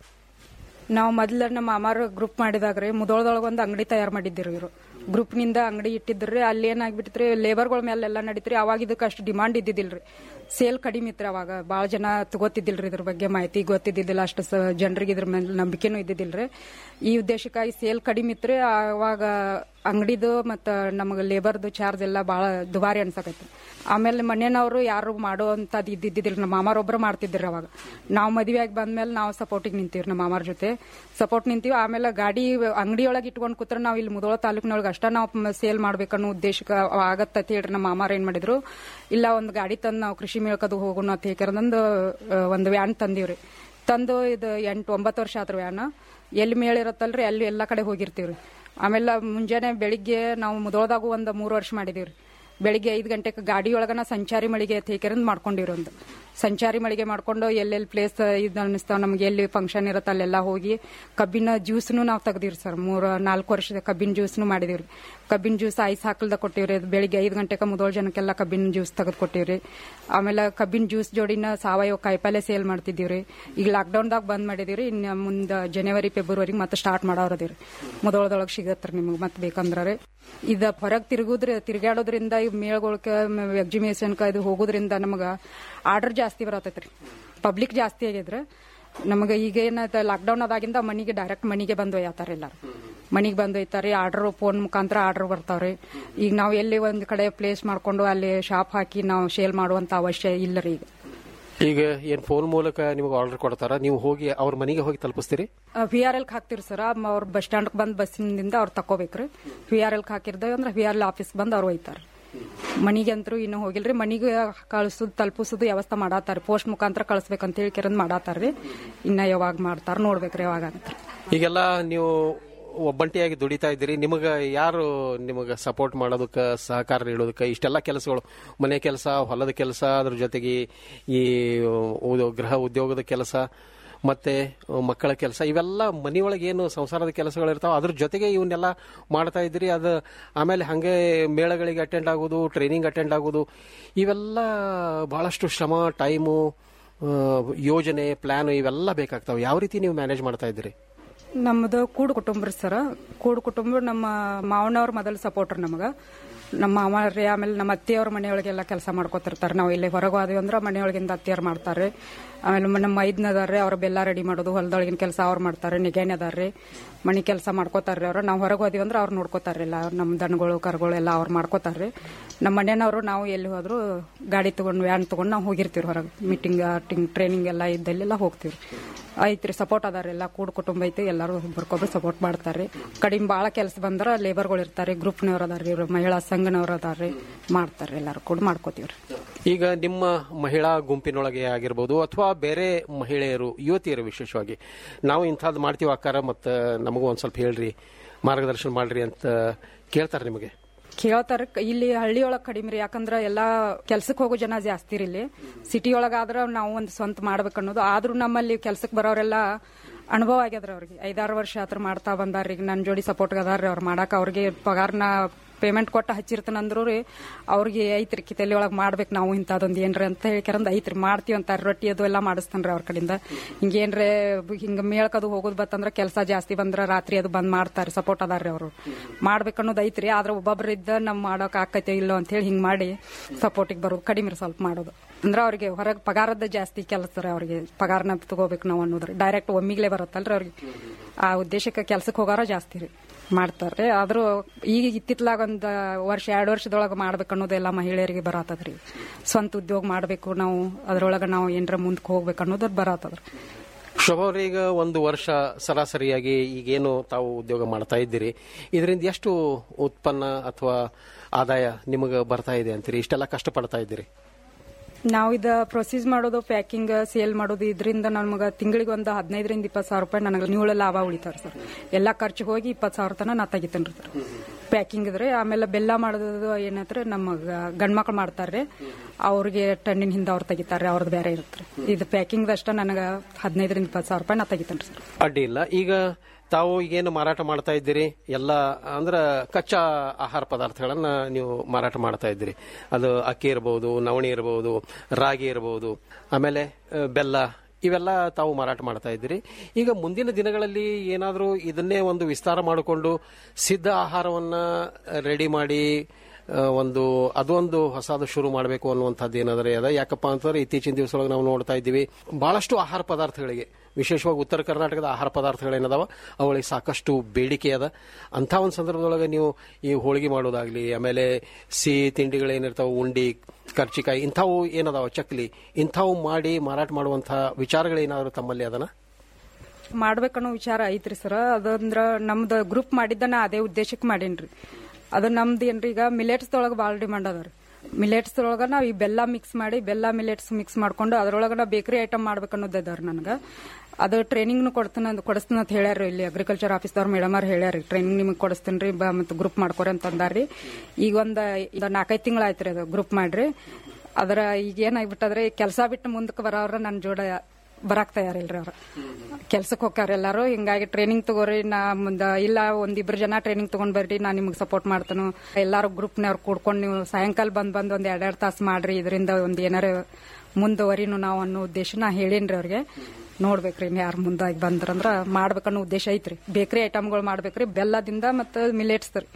ನಾವು ಮೊದ್ಲ ನಮ್ಮ ಮಾಮಾರು ಗ್ರೂಪ್ ಮಾಡಿದಾಗ್ರಿ ಮುದೋಳದೊಳಗ ಒಂದು ಅಂಗಡಿ ತಯಾರು ಮಾಡಿದ್ದಿರು ಇವರು ಗ್ರೂಪ್ ನಿಂದ ಅಂಗಡಿ ಇಟ್ಟಿದ್ರಿ ಅಲ್ಲಿ ಏನಾಗ್ಬಿಟ್ಟಿತ್ರಿ ಲೇಬರ್ಗಳ ಮೇಲೆ ಎಲ್ಲ ನಡೀತ್ರಿ ಅವಾಗ ಇದಕ್ಕೆ ಅಷ್ಟು ಡಿಮಾಂಡ್ ಇದ್ದಿದ್ದಿಲ್ರಿ ಸೇಲ್ ಕಡಿಮೆ ಇತ್ರಿ ಅವಾಗ ಭಾಳ ಜನ ತಗೋತಿದ್ದಿಲ್ರಿ ಇದ್ರ ಬಗ್ಗೆ ಮಾಹಿತಿ ಗೊತ್ತಿದ್ದಿದ್ದಿಲ್ಲ ಅಷ್ಟು ಸ- ಜನರಿಗೆ ಇದ್ರ ಮೇಲೆ ನಂಬಿಕೆನೂ ಇದ್ದಿದ್ದಿಲ್ರಿ ಈ ಉದ್ದೇಶಕ್ಕಾಗಿ ಸೇಲ್ ಕಡಿಮೆ ಇತ್ರಿ ಅವಾಗ ಅಂಗಡಿದು ಮತ್ತು ನಮಗೆ ಲೇಬರ್ದು ಚಾರ್ಜ್ ಎಲ್ಲ ಭಾಳ ದುಬಾರಿ ಅನ್ಸಕೈತಿ ಆಮೇಲೆ ಮನೆಯವರು ಯಾರು ಮಾಡೋ ಅಂತದ್ ಇದ್ದಿದ್ದಿಲ್ಲ ನಮ್ಮ ಮಾಮಾರೊಬ್ಬರು ಮಾಡ್ತಿದ್ರಿ ಅವಾಗ ನಾವು ಮದುವೆ ಆಗಿ ಬಂದ್ಮೇಲೆ ನಾವು ಸಪೋರ್ಟಿಗೆ ನಿಂತೀವ್ರಿ ನಮ್ಮ ಮಾಮಾರ ಜೊತೆ ಸಪೋರ್ಟ್ ನಿಂತೀವಿ ಆಮೇಲೆ ಗಾಡಿ ಅಂಗಡಿಯೊಳಗೆ ಇಟ್ಕೊಂಡು ಕೂತ್ರೆ ನಾವು ಇಲ್ಲಿ ಮುದೋಳ ತಾಲೂಕಿನೊಳಗೆ ಅಷ್ಟ ನಾವು ಸೇಲ್ ಮಾಡ್ಬೇಕನ್ನೋ ಉದ್ದೇಶಕ್ಕೆ ಆಗತ್ತ ಹೇಳ್ರಿ ನಮ್ಮ ಮಾಮಾರ ಏನ್ ಮಾಡಿದ್ರು ಇಲ್ಲ ಒಂದು ಗಾಡಿ ತಂದು ನಾವು ಕೃಷಿ ಮೇಳಕದು ಹೋಗೋಣ ಅಂತ ಹೇಳ್ಕರಂದು ಒಂದು ವ್ಯಾನ್ ತಂದೀವ್ರಿ ತಂದು ಇದು ಎಂಟು ಒಂಬತ್ತು ವರ್ಷ ಆತ್ರ ವ್ಯಾನ್ ಎಲ್ಲಿ ಮೇಳ ಇರತ್ತಲ್ರಿ ಅಲ್ಲಿ ಎಲ್ಲ ಕಡೆ ಹೋಗಿರ್ತೀವ್ರಿ ಆಮೇಲೆ ಮುಂಜಾನೆ ಬೆಳಿಗ್ಗೆ ನಾವು ಮುದೋಳದಾಗೂ ಒಂದು ಮೂರು ವರ್ಷ ಮಾಡಿದೀವ್ರಿ ಬೆಳಿಗ್ಗೆ ಐದು ಗಂಟೆಗೆ ಗಾಡಿ ಒಳಗನ ಸಂಚಾರಿ ಮಳಿಗೆ ತೇಕರಂದ್ ಮಾಡ್ಕೊಂಡಿವ್ರಿ ಒಂದು ಸಂಚಾರಿ ಮಳಿಗೆ ಮಾಡ್ಕೊಂಡು ಎಲ್ಲೆಲ್ಲಿ ಪ್ಲೇಸ್ ಇದು ಅನ್ನಿಸ್ತಾವ ನಮ್ಗೆ ಎಲ್ಲಿ ಫಂಕ್ಷನ್ ಇರುತ್ತೆ ಅಲ್ಲೆಲ್ಲ ಹೋಗಿ ಕಬ್ಬಿನ ಜ್ಯೂಸ್ನು ನಾವು ತೆಗ್ದಿವ್ರಿ ಸರ್ ಮೂರು ನಾಲ್ಕು ವರ್ಷದ ಕಬ್ಬಿನ ಜ್ಯೂಸ್ನು ಮಾಡಿದಿವ್ರಿ ಕಬ್ಬಿನ ಜ್ಯೂಸ್ ಐಸ್ ಹಾಕಲ್ದ ಕೊಟ್ಟಿವ್ರಿ ಅದು ಬೆಳಿಗ್ಗೆ ಐದು ಗಂಟೆಗೆ ಮುದೋಳ ಜನಕ್ಕೆಲ್ಲ ಕಬ್ಬಿನ ಜ್ಯೂಸ್ ತೆಗೆದು ಕೊಟ್ಟಿವ್ರಿ ಆಮೇಲೆ ಕಬ್ಬಿನ ಜ್ಯೂಸ್ ಜೋಡಿನ ಸಾವಯವ ಕಾಯಿಪಲ್ಲೆ ಸೇಲ್ ಮಾಡ್ತಿದ್ದೀವ್ರಿ ಈಗ ಲಾಕ್ಡೌನ್ದಾಗ ಬಂದ್ ಮಾಡಿದೀವ್ರಿ ಇನ್ನು ಮುಂದೆ ಜನವರಿ ಫೆಬ್ರವರಿಗೆ ಮತ್ತೆ ಸ್ಟಾರ್ಟ್ ಮಾಡೋರದಿವ್ರಿ ಮುದೋಳದೊಳಗೆ ಸಿಗತ್ರಿ ನಿಮ್ಗೆ ಮತ್ತೆ ಬೇಕಂದ್ರೆ ಇದ ಹೊರಗೆ ತಿರುಗುದ್ರ ತಿರುಗಾಡೋದ್ರಿಂದ ಈ ಮೇಳಗೊಳಕ ಎಕ್ಸಿಬಿಷನ್ಕ ಇದು ಹೋಗೋದ್ರಿಂದ ನಮಗ ಆರ್ಡರ್ ಜಾಸ್ತಿ ಬರತೈತ್ರಿ ಪಬ್ಲಿಕ್ ಜಾಸ್ತಿ ಆಗಿದ್ರ ನಮಗೆ ಈಗ ಏನಾಯ್ತು ಲಾಕ್ಡೌನ್ ಆದಾಗಿಂದ ಮನಿಗೆ ಡೈರೆಕ್ಟ್ ಮನಿಗೆ ಬಂದು ಒಯ್ಯತ್ತಾರ ಎಲ್ಲಾರು ಮನಿಗೆ ಬಂದು ಒಯ್ತಾರೆ ಆರ್ಡರ್ ಫೋನ್ ಮುಖಾಂತರ ಆರ್ಡರ್ ಬರ್ತಾವ್ರಿ ಈಗ ನಾವು ಎಲ್ಲಿ ಒಂದ್ ಕಡೆ ಪ್ಲೇಸ್ ಮಾಡ್ಕೊಂಡು ಅಲ್ಲಿ ಶಾಪ್ ಹಾಕಿ ನಾವು ಸೇಲ್ ಮಾಡುವಂತ ಅವಶ್ಯ ಇಲ್ಲ ರೀ ಈಗ ಈಗ ಏನ್ ಫೋನ್ ಮೂಲಕ ನಿಮಗೆ ಆರ್ಡರ್ ಕೊಡ್ತಾರ ನೀವು ಹೋಗಿ ಅವ್ರ ಮನೆಗೆ ಹೋಗಿ ತಲುಪಿಸ್ತೀರಿ ವಿ ಆರ್ ಎಲ್ ಹಾಕ್ತಿರಿ ಸರ್ ಅವ್ರ ಬಸ್ ಸ್ಟ್ಯಾಂಡ್ ಬಂದ್ ಬಸ್ಸಿನಿಂದ ಅವ್ರು ತಕೋಬೇಕ್ರಿ ವಿ ಆರ್ ಎಲ್ ಹಾಕಿರ್ದೇವೆ ಅಂದ್ರೆ ವಿ ಆರ್ ಎಲ್ ಆಫೀಸ್ ಬಂದ್ ಅವ್ರು ಒಯ್ತಾರ ಮನಿಗೆ ಅಂತೂ ಇನ್ನೂ ಹೋಗಿಲ್ರಿ ಮನಿಗೆ ಕಳ್ಸುದು ತಲುಪಿಸೋದು ವ್ಯವಸ್ಥೆ ಮಾಡಾತಾರ ಪೋಸ್ಟ್ ಮುಖಾಂತರ ಕಳಿಸ್ಬೇಕಂತ ಹೇಳಿ ಕೆರಂದ್ ಮಾಡಾತಾರ್ರಿ ಇನ್ನ ಯಾವಾಗ ಮಾಡ್ತಾರ ನೋಡ್ಬೇಕ್ರಿ ಯಾವಾಗ ಅಂತ ಈಗೆಲ್ಲ ನೀವು ಒಬ್ಬಂಟಿಯಾಗಿ ದುಡಿತಾ ಇದ್ದೀರಿ ನಿಮಗೆ ಯಾರು ನಿಮಗೆ ಸಪೋರ್ಟ್ ಮಾಡೋದಕ್ಕೆ ಸಹಕಾರ ನೀಡೋದಕ್ಕೆ ಇಷ್ಟೆಲ್ಲ ಕೆಲಸಗಳು ಮನೆ ಕೆಲಸ ಹೊಲದ ಕೆಲಸ ಅದ್ರ ಜೊತೆಗೆ ಈ ಉ- ಗೃಹ ಉದ್ಯೋಗದ ಕೆಲಸ ಮತ್ತೆ ಮಕ್ಕಳ ಕೆಲಸ ಇವೆಲ್ಲ ಮನೆಯೊಳಗೆ ಏನು ಸಂಸಾರದ ಕೆಲಸಗಳು ಇರ್ತಾವ ಅದ್ರ ಜೊತೆಗೆ ಇವನ್ನೆಲ್ಲ ಮಾಡ್ತಾ ಇದ್ದೀರಿ ಅದು ಆಮೇಲೆ ಹಾಗೆ ಮೇಳಗಳಿಗೆ ಅಟೆಂಡ್ ಆಗೋದು ಟ್ರೈನಿಂಗ್ ಅಟೆಂಡ್ ಆಗೋದು ಇವೆಲ್ಲ ಬಹಳಷ್ಟು ಶ್ರಮ ಟೈಮು ಯೋಜನೆ ಪ್ಲಾನ್ ಇವೆಲ್ಲ ಬೇಕಾಗ್ತಾವೆ ಯಾವ ರೀತಿ ನೀವು ಮ್ಯಾನೇಜ್ ಮಾಡ್ತಾ ಇದ್ದೀರಿ ನಮ್ಮದು ಕೂಡು ಕುಟುಂಬ ರೀ ಸರ ಕೂಡು ಕುಟುಂಬ ನಮ್ಮ ಮಾವನವ್ರ ಮೊದಲು ಸಪೋರ್ಟ್ರ್ ನಮಗ ನಮ್ಮ ಮಾವ ರೀ ಆಮೇಲೆ ನಮ್ಮ ಅತ್ತೆಯವ್ರ ಮನೆಯೊಳಗೆಲ್ಲ ಕೆಲಸ ಮಾಡ್ಕೊತಿರ್ತಾರೆ ನಾವು ಇಲ್ಲಿ ಹೊರಗೆ ಹೋದ್ವಿ ಅಂದ್ರೆ ಮನೆಯೊಳಗಿಂದ ಅತ್ತೆಯವ್ರು ಮಾಡ್ತಾರೆ ಆಮೇಲೆ ಮ- ನಮ್ಮ ಐದ್ನ ಅದಾರ್ರಿ ಅವ್ರ ಬೆಲ್ಲ ರೆಡಿ ಮಾಡೋದು ಹೊಲದೊಳಗಿನ ಕೆಲಸ ಅವ್ರು ಮಾಡ್ತಾರೆ ನಿಗೇನೆ ಅದಾರ್ರಿ ಮನೆ ಕೆಲಸ ಮಾಡ್ಕೋತಾರ್ರಿ ಅವ್ರು ನಾವು ಹೊರಗೆ ಹೋದ್ವಿ ಅಂದ್ರೆ ಅವ್ರು ನೋಡ್ಕೋತಾರಿಲ್ಲ ನಮ್ಮ ದನಗಳು ಕರುಗಳು ಎಲ್ಲ ಅವ್ರು ಮಾಡ್ಕೋತಾರ್ರಿ ನಮ್ಮ ಮನೆಯವರು ನಾವು ಎಲ್ಲಿ ಹೋದ್ರು ಗಾಡಿ ತಗೊಂಡು ವ್ಯಾನ್ ತಗೊಂಡು ನಾವು ಹೋಗಿರ್ತೀವಿ ಹೊರಗೆ ಮೀಟಿಂಗ್ ಟಿಂಗ್ ಟ್ರೈನಿಂಗ್ ಎಲ್ಲ ಇದ್ದಲ್ಲೆಲ್ಲ ಹೋಗ್ತೀವಿ ಐತ್ರಿ ಸಪೋರ್ಟ್ ಅದಾರ ಎಲ್ಲ ಕೂಡ್ ಕುಟುಂಬ ಐತಿ ಎಲ್ಲರೂ ಒಬ್ರಿಗೊಬ್ರು ಸಪೋರ್ಟ್ ಮಾಡ್ತಾರೆ ಕಡಿಮೆ ಭಾಳ ಕೆಲಸ ಬಂದ್ರ ಲೇಬರ್ಗಳು ಇರ್ತಾರೆ ಗ್ರೂಪ್ನವ್ರು ಅದಾರ್ರಿ ಇವ್ರು ಮಹಿಳಾ ಸಂಘನವ್ರು ಅದಾರ್ರಿ ಮಾಡ್ತಾರೆ ಎಲ್ಲರೂ ಕೂಡ ಮಾಡ್ಕೋತೀವ್ರಿ ಈಗ ನಿಮ್ಮ ಮಹಿಳಾ ಗುಂಪಿನೊಳಗೆ ಆಗಿರ್ಬೋದು ಅಥವಾ ಬೇರೆ ಮಹಿಳೆಯರು ಯುವತಿಯರು ವಿಶೇಷವಾಗಿ ನಾವು ಇಂಥದ್ದು ಮಾಡ್ತೀವಿ ಅಕ್ಕಾರ ಮತ್ತು ನಮಗೂ ಒಂದು ಸ್ವಲ್ಪ ಹೇಳ್ರಿ ಮಾರ್ಗದರ್ಶನ ಮಾಡ್ರಿ ಅಂತ ಕೇಳ್ತಾರೆ ನಿಮಗೆ ಕೇಳ್ತಾರ ಇಲ್ಲಿ ಹಳ್ಳಿ ಒಳಗ್ ಕಡಿಮೆ ರೀ ಯಾಕಂದ್ರ ಎಲ್ಲಾ ಕೆಲ್ಸಕ್ಕೆ ಹೋಗೋ ಜನ ಜಾಸ್ತಿ ರೀ ಇಲ್ಲಿ ಸಿಟಿ ಒಳಗಾದ್ರ ನಾವು ಒಂದು ಸ್ವಂತ ಮಾಡ್ಬೇಕು ಅನ್ನೋದು ಆದ್ರೂ ನಮ್ಮಲ್ಲಿ ಕೆಲ್ಸಕ್ಕೆ ಬರೋರೆಲ್ಲ ಅನುಭವ ಆಗ್ಯದ್ರ ಅವ್ರಿಗೆ ಐದಾರು ವರ್ಷ ಹತ್ರ ಮಾಡ್ತಾ ಬಂದಾರ್ರಿ ಈಗ ನನ್ನ ಜೋಡಿ ಸಪೋರ್ಟ್ ಅದಾರ್ರಿ ಅವ್ರು ಮಾಡಾಕ ಅವ್ರಿಗೆ ಪಗಾರನ ಪೇಮೆಂಟ್ ಕೊಟ್ಟು ಹಚ್ಚಿರ್ತಾನಂದ್ರು ರೀ ಅವ್ರಿಗೆ ಐತ್ರಿ ಕಿತಲಿ ಒಳಗೆ ಮಾಡ್ಬೇಕು ನಾವು ಇಂಥದೊಂದು ಏನ್ರಿ ಅಂತ ಹೇಳ್ಕರಂದ್ ಐತ್ರಿ ಮಾಡ್ತೀವಿ ಅಂತಾರ ರೊಟ್ಟಿ ಅದು ಎಲ್ಲ ಮಾಡಿಸ್ತಾನ್ರಿ ಅವ್ರ ಕಡೆಯಿಂದ ಹಿಂಗೇನ್ರೆ ಹಿಂಗ ಮೇಳ್ಕದು ಹೋಗೋದು ಬತ್ತಂದ್ರ ಕೆಲಸ ಜಾಸ್ತಿ ಬಂದ್ರ ರಾತ್ರಿ ಅದು ಬಂದ್ ಮಾಡ್ತಾರೆ ಸಪೋರ್ಟ್ ಅದಾರ್ರಿ ಅವರು ಮಾಡ್ಬೇಕು ಅನ್ನೋದು ಐತ್ರಿ ಆದ್ರೆ ಒಬ್ಬೊಬ್ರು ಇದ್ದ ನಮ್ ಮಾಡೋಕ್ ಆಕೈತೆ ಇಲ್ಲೋ ಅಂತ ಹೇಳಿ ಹಿಂಗ್ ಮಾಡಿ ಸಪೋರ್ಟಿಗೆ ಬರೋದು ಕಡಿಮೆ ರೀ ಸ್ವಲ್ಪ ಮಾಡೋದು ಅಂದ್ರೆ ಅವ್ರಿಗೆ ಹೊರಗೆ ಪಗಾರದ ಜಾಸ್ತಿ ಕೆಲಸ ರೀ ಅವ್ರಿಗೆ ಪಗಾರನ ತಗೋಬೇಕು ನಾವು ಅನ್ನೋದ್ರಿ ಡೈರೆಕ್ಟ್ ಒಮ್ಮಿಗ್ಲೇ ಬರುತ್ತಲ್ರಿ ಅವ್ರಿಗೆ ಆ ಉದ್ದೇಶಕ್ಕೆ ಕೆಲ್ಸಕ್ಕೆ ಹೋಗಾರ ಜಾಸ್ತಿ ರೀ ಮಾಡ್ತಾರೆ ಆದ್ರೂ ಈಗ ಇತ್ತಿತ್ಲಾಗ ಒಂದ್ ವರ್ಷ ಎರಡು ವರ್ಷದೊಳಗೆ ಮಾಡ್ಬೇಕು ಅನ್ನೋದೆಲ್ಲ ಮಹಿಳೆಯರಿಗೆ ಬರತ್ತದ್ರಿ ಸ್ವಂತ ಉದ್ಯೋಗ ಮಾಡ್ಬೇಕು ನಾವು ಅದ್ರೊಳಗೆ ನಾವು ಏನ್ರ ಮುಂದಕ್ಕೆ ಹೋಗ್ಬೇಕು ಅನ್ನೋದು ಬರತ್ತದ್ರಿ ಶೋಭಾ ಅವ್ರೆ, ಈಗ ಒಂದು ವರ್ಷ ಸರಾಸರಿಯಾಗಿ ಈಗೇನು ತಾವು ಉದ್ಯೋಗ ಮಾಡ್ತಾ ಇದ್ದೀರಿ ಇದರಿಂದ ಎಷ್ಟು ಉತ್ಪನ್ನ ಅಥವಾ ಆದಾಯ ನಿಮಗೆ ಬರ್ತಾ ಇದೆ ಅಂತೀರಿ ಇಷ್ಟೆಲ್ಲ ಕಷ್ಟಪಡ್ತಾ ಇದ್ದೀರಿ ನಾವು ಇದ ಪ್ರೊಸೀಸ್ ಮಾಡೋದು ಪ್ಯಾಕಿಂಗ್ ಸೇಲ್ ಮಾಡೋದು ಇದರಿಂದ ನಮ್ಗೆ ತಿಂಗಳಿಗೆ ಒಂದು ಹದಿನೈದರಿಂದ ಇಪ್ಪತ್ತು ಸಾವಿರ ರೂಪಾಯಿ ನನಗೆ ನಿವ್ಳ ಲಾಭ ಉಳಿತಾರ ಸರ್ ಎಲ್ಲಾ ಖರ್ಚು ಹೋಗಿ ಇಪ್ಪತ್ತು ಸಾವಿರ ತನ ನಾ ತೆಗಿತೇನ್ರಿ ಸರ್ ಪ್ಯಾಕಿಂಗ್ ಇದ್ರೆ ಆಮೇಲೆ ಬೆಲ್ಲ ಮಾಡೋದು ಏನಂದ್ರೆ ನಮ್ಮ ಗಂಡ್ಮಕ್ಳು ಮಾಡ್ತಾರ್ರಿ ಅವ್ರಿಗೆ ಟನ್ನಿನ ಹಿಂದೆ ಅವ್ರು ತೆಗಿತಾರೆ ಅವ್ರದ್ದು ಬೇರೆ ಇರುತ್ತೆ ಇದು ಪ್ಯಾಕಿಂಗ್ ಅಷ್ಟ ನನಗೆ ಹದಿನೈದರಿಂದ ಇಪ್ಪತ್ತು ಸಾವಿರ ರೂಪಾಯಿ ನಾ ತೆಗಿತೇನ್ರಿ ಸರ್ ಅಡ್ಡಿ ಇಲ್ಲ ಈಗ ತಾವು ಈಗೇನು ಮಾರಾಟ ಮಾಡ್ತಾ ಇದ್ದೀರಿ ಎಲ್ಲ ಅಂದ್ರ ಕಚ್ಚಾ ಆಹಾರ ಪದಾರ್ಥಗಳನ್ನ ನೀವು ಮಾರಾಟ ಮಾಡ್ತಾ ಇದ್ದೀರಿ ಅದು ಅಕ್ಕಿ ಇರಬಹುದು ನವಣಿ ಇರಬಹುದು ರಾಗಿ ಇರಬಹುದು ಆಮೇಲೆ ಆ, ಬೆಲ್ಲ ಇವೆಲ್ಲ ತಾವು ಮಾರಾಟ ಮಾಡ್ತಾ ಇದ್ದೀರಿ ಈಗ ಮುಂದಿನ ದಿನಗಳಲ್ಲಿ ಏನಾದರೂ ಇದನ್ನೇ ಒಂದು ವಿಸ್ತಾರ ಮಾಡಿಕೊಂಡು ಸಿದ್ಧ ಆಹಾರವನ್ನ ರೆಡಿ ಮಾಡಿ ಆ, ಒಂದು ಅದೊಂದು ಹೊಸದು ಶುರು ಮಾಡಬೇಕು ಅನ್ನುವಂಥದ್ದು ಏನಾದರೆ ಅದ ಯಾಕಪ್ಪ ಅಂತಂದ್ರೆ ಇತ್ತೀಚಿನ ದಿವಸದೊಳಗೆ ನಾವು ನೋಡ್ತಾ ಇದ್ದೀವಿ ಬಹಳಷ್ಟು ಆಹಾರ ಪದಾರ್ಥಗಳಿಗೆ ವಿಶೇಷವಾಗಿ ಉತ್ತರ ಕರ್ನಾಟಕದ ಆಹಾರ ಪದಾರ್ಥಗಳೇನದಾವ ಅವುಗಳಿಗೆ ಸಾಕಷ್ಟು ಬೇಡಿಕೆ ಅದ ಅಂಥ ಒಂದು ಸಂದರ್ಭದೊಳಗೆ ನೀವು ಈ ಹೋಳಿಗೆ ಮಾಡೋದಾಗ್ಲಿ ಆಮೇಲೆ ಸಿಹಿ ತಿಂಡಿಗಳೇನಿರ್ತಾವೆ ಉಂಡಿ ಕರ್ಚಿಕಾಯಿ ಇಂಥವು ಏನದಾವ ಚಕ್ಲಿ ಇಂಥವು ಮಾಡಿ ಮಾರಾಟ ಮಾಡುವಂಥ ವಿಚಾರಗಳೇನಾದರೂ ತಮ್ಮಲ್ಲಿ ಅದನ ಮಾಡ್ಬೇಕನ್ನೋ ವಿಚಾರ ಐತ್ರಿ ಸರ್ ಅದಂದ್ರ ನಮ್ದು ಗ್ರೂಪ್ ಮಾಡಿದ್ದ ನಾ ಅದೇ ಉದ್ದೇಶಕ್ಕೆ ಮಾಡೇನ್ರಿ ಅದು ನಮ್ದು ಏನ್ರಿ ಈಗ ಮಿಲೆಟ್ಸ್ ಒಳಗೆ ಭಾಳ ಡಿಮಾಂಡ್ ಅದ ರೀ ಮಿಲೆಟ್ಸ್ ಒಳಗ ನಾವ್ ಈ ಬೆಲ್ಲ ಮಿಕ್ಸ್ ಮಾಡಿ ಬೆಲ್ಲ ಮಿಲೆಟ್ಸ್ ಮಿಕ್ಸ್ ಮಾಡ್ಕೊಂಡು ಅದ್ರೊಳಗ ನಾ ಬೇಕರಿ ಐಟಮ್ ಮಾಡ್ಬೇಕು ಅನ್ನೋದು ಅದಾರ ನನಗೆ ಅದು ಟ್ರೈನಿಂಗ್ನು ಕೊಡ್ತಾನ ಕೊಡಿಸ್ತಾನ ಅಂತ ಹೇಳ್ಯಾರ ಇಲ್ಲಿ ಅಗ್ರಿಕಲ್ಚರ್ ಆಫೀಸ್ದವ್ರ ಮೇಡಮ್ ಅವ್ರು ಹೇಳ್ಯಾರ ಟ್ರೈನಿಂಗ್ ನಿಮಗೆ ಕೊಡಿಸ್ತೇನೆ ರೀ ಮತ್ತು ಗ್ರೂಪ್ ಮಾಡ್ಕೊರಿ ಅಂತ ಅಂದಾರ್ರಿ ಈಗ ಒಂದು ನಾಲ್ಕೈದು ತಿಂಗಳು ಆಯ್ತು ರೀ ಅದು ಗ್ರೂಪ್ ಮಾಡ್ರಿ ಅದರ ಈಗ ಏನಾಗ್ಬಿಟ್ಟದ್ರೆ ಕೆಲಸ ಬಿಟ್ಟು ಮುಂದಕ್ಕೆ ಬರೋರ ನನ್ನ ಜೋಡ ಬರಾಕ್ ತಯಾರಿಲ್ರಿ ಅವ್ರ ಕೆಲ್ಸಕ್ಕೆ ಹೋಗ್ತಾರ ಎಲ್ಲಾರು ಹಿಂಗಾಗಿ ಟ್ರೈನಿಂಗ್ ತಗೋರಿ ನಾ ಮುಂದ ಇಲ್ಲ ಒಂದಿಬ್ರು ಜನ ಟ್ರೈನಿಂಗ್ ತಗೊಂಡ್ ಬರ್ರಿ ನಾ ನಿಮ್ಗೆ ಸಪೋರ್ಟ್ ಮಾಡ್ತಾನು ಎಲ್ಲಾರು ಗ್ರೂಪ್ನವ್ರು ಕೂಡ್ಕೊಂಡು ನೀವು ಸಾಯಂಕಾಲ ಬಂದ್ ಬಂದ್ ಒಂದ್ ಎರಡೆರಡು ತಾಸು ಮಾಡ್ರಿ ಇದರಿಂದ ಒಂದ್ ಏನಾರ ಮುಂದುವರಿನು ನಾವು ಅನ್ನೋ ಉದ್ದೇಶ ನಾ ಹೇಳೇನ್ರಿ ಅವ್ರಿಗೆ ನೋಡ್ಬೇಕ್ರಿ ಇನ್ ಯಾರು ಮುಂದಾಗಿ ಬಂದ್ರಂದ್ರ ಮಾಡ್ಬೇಕನ್ನೋ ಉದ್ದೇಶ ಐತ್ರಿ ಬೇಕರಿ ಐಟಮ್ಗಳು ಮಾಡ್ಬೇಕ್ರಿ ಬೆಲ್ಲದಿಂದ ಮತ್ತು ಮಿಲೆಟ್ಸ್ ರೀ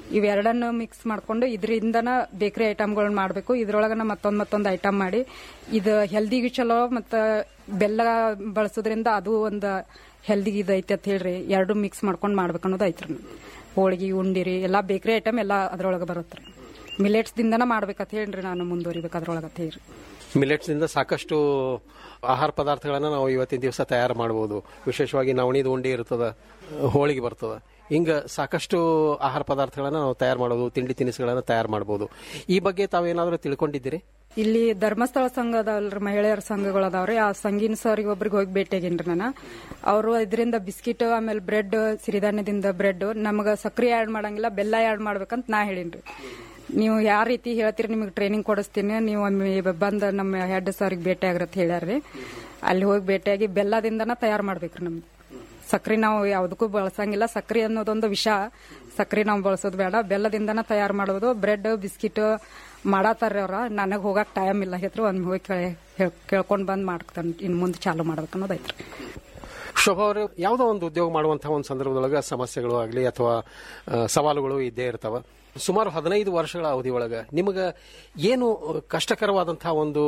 ಇವೆರಡನ್ನು ಮಿಕ್ಸ್ ಮಾಡ್ಕೊಂಡು ಇದರಿಂದನ ಬೇಕರಿ ಐಟಮ್ಗಳನ್ನ ಮಾಡಬೇಕು ಇದ್ರೊಳಗನ ಮತ್ತೊಂದ್ ಮತ್ತೊಂದು ಐಟಮ್ ಮಾಡಿ ಇದು ಹೆಲ್ದಿಗೂ ಚಲೋ ಮತ್ತು ಬೆಲ್ಲ ಬಳಸೋದ್ರಿಂದ ಅದು ಒಂದು ಹೆಲ್ದಿಗೆ ಇದು ಐತೆ ಅಂತ ಹೇಳ್ರಿ ಎರಡು ಮಿಕ್ಸ್ ಮಾಡ್ಕೊಂಡು ಮಾಡ್ಬೇಕು ಅನ್ನೋದು ಐತ್ರಿ ಹೋಳಿಗೆ ಉಂಡಿರಿ ಎಲ್ಲ ಬೇಕರಿ ಐಟಮ್ ಎಲ್ಲ ಅದ್ರೊಳಗೆ ಬರುತ್ತೆ ರೀ ಮಿಲೆಟ್ಸ್ ದಿಂದನ ಮಾಡ್ಬೇಕಂತ ಹೇಳ್ರಿ ನಾನು ಮುಂದುವರಿಬೇಕು ಅದ್ರೊಳಗೆ ಅಂತ ಹೇಳ್ರಿ ಮಿಲೆಟ್ಸ್ ನಿಂದ ಸಾಕಷ್ಟು ಆಹಾರ ಪದಾರ್ಥಗಳನ್ನ ನಾವು ಇವತ್ತಿನ ದಿವಸ ತಯಾರು ಮಾಡಬಹುದು ವಿಶೇಷವಾಗಿ ನವಣಿದ ಉಂಡಿ ಇರ್ತದ ಹೋಳಿಗೆ ಬರ್ತದ ಹಿಂಗ ಸಾಕಷ್ಟು ಆಹಾರ ಪದಾರ್ಥಗಳನ್ನ ನಾವು ತಯಾರು ಮಾಡೋದು ತಿಂಡಿ ತಿನಿಸುಗಳನ್ನ ತಯಾರು ಮಾಡಬಹುದು ಈ ಬಗ್ಗೆ ತಾವೇನಾದ್ರೂ ತಿಳ್ಕೊಂಡಿದ್ದೀರಿ ಇಲ್ಲಿ ಧರ್ಮಸ್ಥಳ ಸಂಘ ಅದಾವಲ್ರಿ ಮಹಿಳೆಯರ ಸಂಘಗಳು ಅದಾವ್ರಿ ಆ ಸಂಘಿನ ಸರಿಗೆ ಒಬ್ರಿಗೆ ಹೋಗಿ ಭೇಟಿಯಾಗೇನ್ರಿ ನಾನು ಅವರು ಇದರಿಂದ ಬಿಸ್ಕಿಟ್ ಆಮೇಲೆ ಬ್ರೆಡ್ ಸಿರಿಧಾನ್ಯದಿಂದ ಬ್ರೆಡ್ ನಮಗ ಸಕ್ರೆ ಆ್ಯಡ್ ಮಾಡಂಗಿಲ್ಲ ಬೆಲ್ಲ ಆ್ಯಡ್ ಮಾಡ್ಬೇಕಂತ ನಾ ಹೇಳೀನ್ರಿ ನೀವು ಯಾವ ರೀತಿ ಹೇಳ್ತೀರಿ ನಿಮಗೆ ಟ್ರೈನಿಂಗ್ ಕೊಡಿಸ್ತೀನಿ ನೀವು ಒಮ್ಮೆ ಬಂದ ನಮ್ಮ ಹೆಡ್ ಸರ್ಗೆ ಭೇಟಿ ಆಗ್ರತ್ ಹೇಳ್ಯಾರ್ರಿ ಅಲ್ಲಿ ಹೋಗಿ ಭೇಟಿಯಾಗಿ ಬೆಲ್ಲದಿಂದನ ತಯಾರು ಮಾಡ್ಬೇಕ್ರಿ ನಮ್ದು ಸಕ್ರೆ ನಾವು ಯಾವುದಕ್ಕೂ ಬಳಸಂಗಿಲ್ಲ ಸಕ್ರೆ ಅನ್ನೋದೊಂದು ವಿಷ ಸಕ್ರೆ ನಾವು ಬಳಸೋದು ಬೇಡ ಬೆಲ್ಲದಿಂದನ ತಯಾರು ಮಾಡೋದು ಬ್ರೆಡ್ ಬಿಸ್ಕಿಟ್ ಮಾಡತ್ತಾರ್ರಿ ಅವ್ರ ನನಗೆ ಹೋಗಕ್ ಟೈಮ್ ಇಲ್ಲ ಹೆತ್ರ ಒಮ್ಮೆ ಹೋಗಿ ಕೇಳ್ಕೊಂಡು ಬಂದ್ ಮಾಡ್ತಾನೆ ಇನ್ ಮುಂದೆ ಚಾಲು ಮಾಡ್ಬೇಕು ಅನ್ನೋದು ಐತ್ರಿ ಶೋಭಾ ಅವರು ಯಾವುದೋ ಒಂದು ಉದ್ಯೋಗ ಮಾಡುವಂತಹ ಒಂದು ಸಂದರ್ಭದೊಳಗ ಸಮಸ್ಯೆಗಳು ಆಗಲಿ ಅಥವಾ ಆ, ಸವಾಲುಗಳು ಇದ್ದೇ ಇರ್ತಾವ ಸುಮಾರು ಹದಿನೈದು ವರ್ಷಗಳ ಅವಧಿ ಒಳಗ ನಿಮಗ ಏನು ಕಷ್ಟಕರವಾದಂತಹ ಒಂದು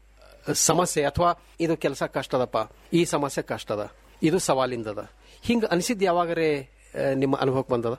ಸಮಸ್ಯೆ ಅಥವಾ ಇದು ಕೆಲಸ ಕಷ್ಟದಪ್ಪ ಈ ಸಮಸ್ಯೆ ಕಷ್ಟದ ಇದು ಸವಾಲಿಂದದ ಹಿಂಗ ಅನಿಸಿದ್ ಯಾವಾಗರೇ ಆ, ನಿಮ್ಮ ಅನುಭವಕ್ಕೆ ಬಂದದ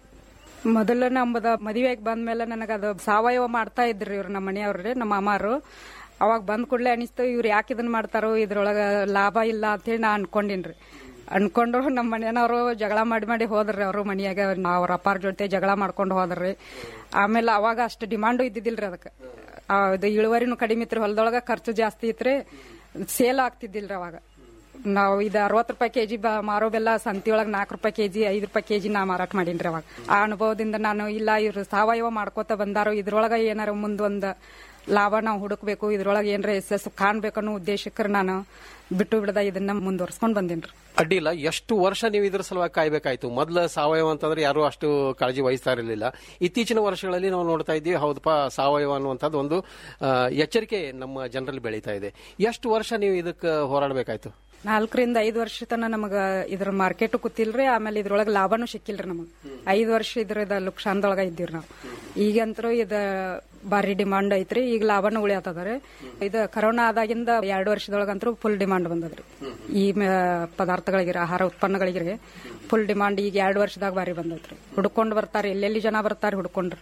ಮೊದಲ ನಮ್ಮದ ಮದುವೆಗೆ ಬಂದ್ಮೇಲೆ ನನಗೆ ಅದು ಸಾವಯವ ಮಾಡ್ತಾ ಇದ್ರಿ ಇವ್ರು ನಮ್ಮ ಮನೆಯವ್ರಿ ನಮ್ಮ ಅಮ್ಮಾರು ಅವಾಗ ಬಂದ್ ಕೂಡಲೇ ಅನಿಸ್ತು ಇವ್ರು ಯಾಕೆ ಇದನ್ನ ಮಾಡ್ತಾರೋ ಇದ್ರೊಳಗ ಲಾಭ ಇಲ್ಲ ಅಂತೇಳಿ ನಾ ಅನ್ಕೊಂಡಿನ್ರಿ ಅನ್ಕೊಂಡ್ರು ನಮ್ಮ ಮನೆಯವರು ಜಗಳ ಮಾಡಿ ಮಾಡಿ ಹೋದ್ರಿ ಅವರು ಮನೆಯಾಗ ಅವ್ರ ಅಪ್ಪಾರ ಜೊತೆ ಜಗಳ ಮಾಡ್ಕೊಂಡು ಹೋದ್ರಿ ಆಮೇಲೆ ಅವಾಗ ಅಷ್ಟು ಡಿಮಾಂಡು ಇದ್ದಿದ್ದಿಲ್ರಿ ಅದಕ್ಕೆ ಅದು ಇಳುವರಿನೂ ಕಡಿಮೆ ಇತ್ರಿ ಹೊಲದೊಳಗ ಖರ್ಚು ಜಾಸ್ತಿ ಇತ್ರಿ ಸೇಲ್ ಆಗ್ತಿದ್ದಿಲ್ರಿ ಅವಾಗ ನಾವು ಇದು ಅರವತ್ತು ರೂಪಾಯಿ ಕೆಜಿ ಮಾರೋ ಬೆಲ್ಲ ಸಂತಿಯೊಳಗೆ ನಾಲ್ಕು ರೂಪಾಯಿ ಕೆಜಿ ಐದು ರೂಪಾಯಿ ಕೆಜಿ ನಾ ಮಾರಾಟ ಮಾಡೀನ್ರಿ ಅವಾಗ ಆ ಅನುಭವದಿಂದ ನಾನು ಇಲ್ಲ ಇವ್ರು ಸಾವಯವ ಮಾಡ್ಕೋತ ಬಂದಾರೋ ಇದ್ರೊಳಗ ಏನಾರ ಮುಂದೊಂದು ಲಾಭ ನಾವು ಹುಡುಕ್ಬೇಕು ಇದ್ರೊಳಗೆ ಏನಾರ ಯಶಸ್ಸು ಕಾಣ್ಬೇಕನ್ನೋ ಉದ್ದೇಶಕ್ಕೆ ನಾನು ಬಿಟ್ಟು ಬಿಡದ ಇದನ್ನ ಮುಂದುವರ್ಸ್ಕೊಂಡ್ ಬಂದೇನ್ರಿ ಅಡ್ಡಿಲ್ಲ ಎಷ್ಟು ವರ್ಷ ನೀವು ಇದ್ರ ಸಲುವಾಗಿ ಕಾಯ್ಬೇಕಾಯ್ತು ಮೊದಲ ಸಾವಯವ ಅಂತಂದ್ರೆ ಯಾರು ಅಷ್ಟು ಕಾಳಜಿ ವಹಿಸ್ತಾ ಇರಲಿಲ್ಲ ಇತ್ತೀಚಿನ ವರ್ಷಗಳಲ್ಲಿ ನಾವು ನೋಡ್ತಾ ಇದ್ದೀವಿ ಹೌದಪ್ಪ ಸಾವಯವ ಅನ್ನುವಂಥದ್ದು ಒಂದು ಆ, ಎಚ್ಚರಿಕೆ ನಮ್ಮ ಜನರಲ್ಲಿ ಬೆಳೀತಾ ಇದೆ ಎಷ್ಟು ವರ್ಷ ನೀವು ಇದಕ್ಕೆ ಹೋರಾಡಬೇಕಾಯ್ತು ನಾಲ್ಕರಿಂದ ಐದು ವರ್ಷ ತನ ನಮಗ ಇದ್ರ ಮಾರ್ಕೆಟ್ ಕೂತಿಲ್ರಿ ಆಮೇಲೆ ಇದ್ರೊಳಗೆ ಲಾಭನೂ ಸಿಕ್ಕಿಲ್ರಿ ನಮಗ್ ಐದು ವರ್ಷ ಇದ್ರದ ಲುಕ್ಷಾನ್ದೊಳಗ ಇದ್ದೀವ್ರಿ ನಾವು ಈಗಂತರೂ ಇದ ಭಾರಿ ಡಿಮಾಂಡ್ ಐತ್ರಿ ಈಗ ಲಾಭನೂ ಉಳಿಯತ್ತದ್ರಿ ಇದು ಕರೋನಾ ಆದಾಗಿಂದ ಎರಡು ವರ್ಷದೊಳಗಂತರೂ ಫುಲ್ ಡಿಮಾಂಡ್ ಬಂದದ್ರಿ ಈ ಮ- ಪದಾರ್ಥಗಳಿಗಿರ ಆಹಾರ ಉತ್ಪನ್ನಗಳಿಗಿರಿ ಫುಲ್ ಡಿಮಾಂಡ್ ಈಗ ಎರಡು ವರ್ಷದಾಗ ಬಾರಿ ಬಂದೈತ್ರಿ ಹುಡ್ಕೊಂಡು ಬರ್ತಾರೆ ಎಲ್ಲೆಲ್ಲಿ ಜನ ಬರ್ತಾರೆ ಹುಡ್ಕೊಂಡ್ರಿ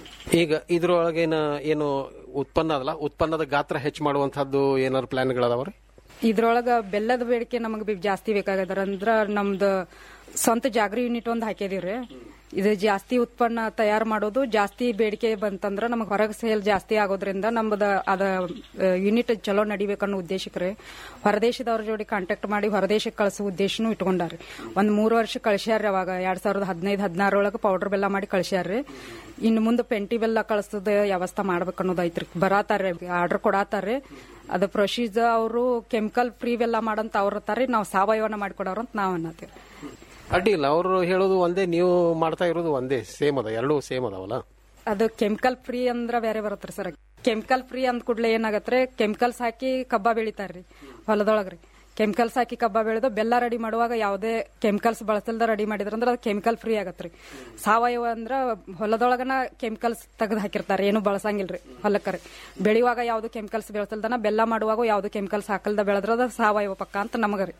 ಈಗ ಇದ್ರೊಳಗೇನ ಏನು ಉತ್ಪನ್ನ ಅದಲ್ಲ ಉತ್ಪನ್ನದ ಗಾತ್ರ ಹೆಚ್ಚು ಮಾಡುವಂತಹದ್ದು ಏನಾದ್ರು ಪ್ಲಾನ್ಗಳದಾವ್ರಿ ಇದ್ರೊಳಗ ಬೆಲ್ಲದ ಬೇಡಿಕೆ ನಮಗೆ ಜಾಸ್ತಿ ಬೇಕಾಗದ್ರ ಅಂದ್ರ ನಮ್ದು ಸ್ವಂತ ಜಾಗರಿ ಯೂನಿಟ್ ಒಂದು ಹಾಕಿದೀವ್ರಿ ಇದು ಜಾಸ್ತಿ ಉತ್ಪನ್ನ ತಯಾರು ಮಾಡೋದು ಜಾಸ್ತಿ ಬೇಡಿಕೆ ಬಂತಂದ್ರ ನಮಗೆ ಹೊರಗೆ ಸೇಲ್ ಜಾಸ್ತಿ ಆಗೋದ್ರಿಂದ ನಮ್ದು ಅದ ಯೂನಿಟ್ ಚಲೋ ನಡಿಬೇಕನ್ನೋ ಉದ್ದೇಶಕ್ರಿ ಹೊರದೇಶದವ್ರ ಜೋಡಿ ಕಾಂಟ್ಯಾಕ್ಟ್ ಮಾಡಿ ಹೊರದೇಶಕ್ಕೆ ಕಳಿಸೋ ಉದ್ದೇಶನೂ ಇಟ್ಕೊಂಡಾರಿ ಒಂದ್ ಮೂರು ವರ್ಷ ಕಳ್ಸ್ಯಾರ್ರಿ ಅವಾಗ ಎರಡ್ ಸಾವಿರದ ಹದಿನೈದು ಹದಿನಾರೊಳಗೆ ಪೌಡರ್ ಬೆಲ್ಲ ಮಾಡಿ ಕಳ್ಸ್ಯಾರ್ರಿ ಇನ್ನು ಮುಂದೆ ಪೆಂಟಿ ಬೆಲ್ಲ ಕಳಿಸೋದ ವ್ಯವಸ್ಥೆ ಮಾಡ್ಬೇಕನ್ನೋದು ಐತ್ರಿ ಬರಾತಾರ್ರಿ ಆರ್ಡರ್ ಕೊಡಾತಾರ್ರಿ ಅದು ಪ್ರೊಸೀಜರ್ ಅವರು ಕೆಮಿಕಲ್ ಫ್ರೀ ಬೆಲ್ಲ ಮಾಡಂತ ಅವ್ರ ತಾರಿ ನಾವು ಸಾವಯವನ ಮಾಡಿಕೊಡೋರು ಅಂತ ನಾವ್ ಅನ್ನತ್ತೀವಿ ಅಡ್ಡಿಲ್ಲ ಅವರು ಹೇಳೋದು ಒಂದೇ ನೀವು ಮಾಡ್ತಾ ಇರೋದು ಒಂದೇ ಸೇಮ್ ಅದ ಎರಡೂ ಸೇಮ್ ಅದಾವಲ್ಲ ಅದು ಕೆಮಿಕಲ್ ಫ್ರೀ ಅಂದ್ರ ಬೇರೆ ಬರತ್ರಿ ಸರ್ ಕೆಮಿಕಲ್ ಫ್ರೀ ಅಂದ ಕೂಡಲೇ ಏನಾಗತ್ರಿ ಕೆಮಿಕಲ್ಸ್ ಹಾಕಿ ಕಬ್ಬ ಬೆಳಿತಾರ್ರಿ ಹೊಲದೊಳಗ್ರಿ ಕೆಮಿಕಲ್ಸ್ ಹಾಕಿ ಕಬ್ಬ ಬೆಳೆದು ಬೆಲ್ಲ ರೆಡಿ ಮಾಡುವಾಗ ಯಾವುದೇ ಕೆಮಿಕಲ್ಸ್ ಬಳಸಲ್ದ ರೆಡಿ ಮಾಡಿದ್ರಂದ್ರ ಅದು ಕೆಮಿಕಲ್ ಫ್ರೀ ಆಗತ್ರಿ ಸಾವಯವ ಅಂದ್ರ ಹೊಲದೊಳಗನ ಕೆಮಿಕಲ್ಸ್ ತೆಗೆದು ಹಾಕಿರ್ತಾರೆ ಏನು ಬಳಸಂಗಿಲ್ರಿ ಹೊಲಕ್ಕರಿ ಬೆಳೆಯುವಾಗ ಯಾವ್ದು ಕೆಮಿಕಲ್ಸ್ ಬೆಳೆಸಲ್ದನ ಬೆಲ್ಲ ಮಾಡುವಾಗ ಯಾವ್ದು ಕೆಮಿಕಲ್ಸ್ ಹಾಕಲ್ದ ಬೆಳೆದ್ರ ಅದು ಸಾವಯವ ಪಕ್ಕ ಅಂತ ನಮಗರಿ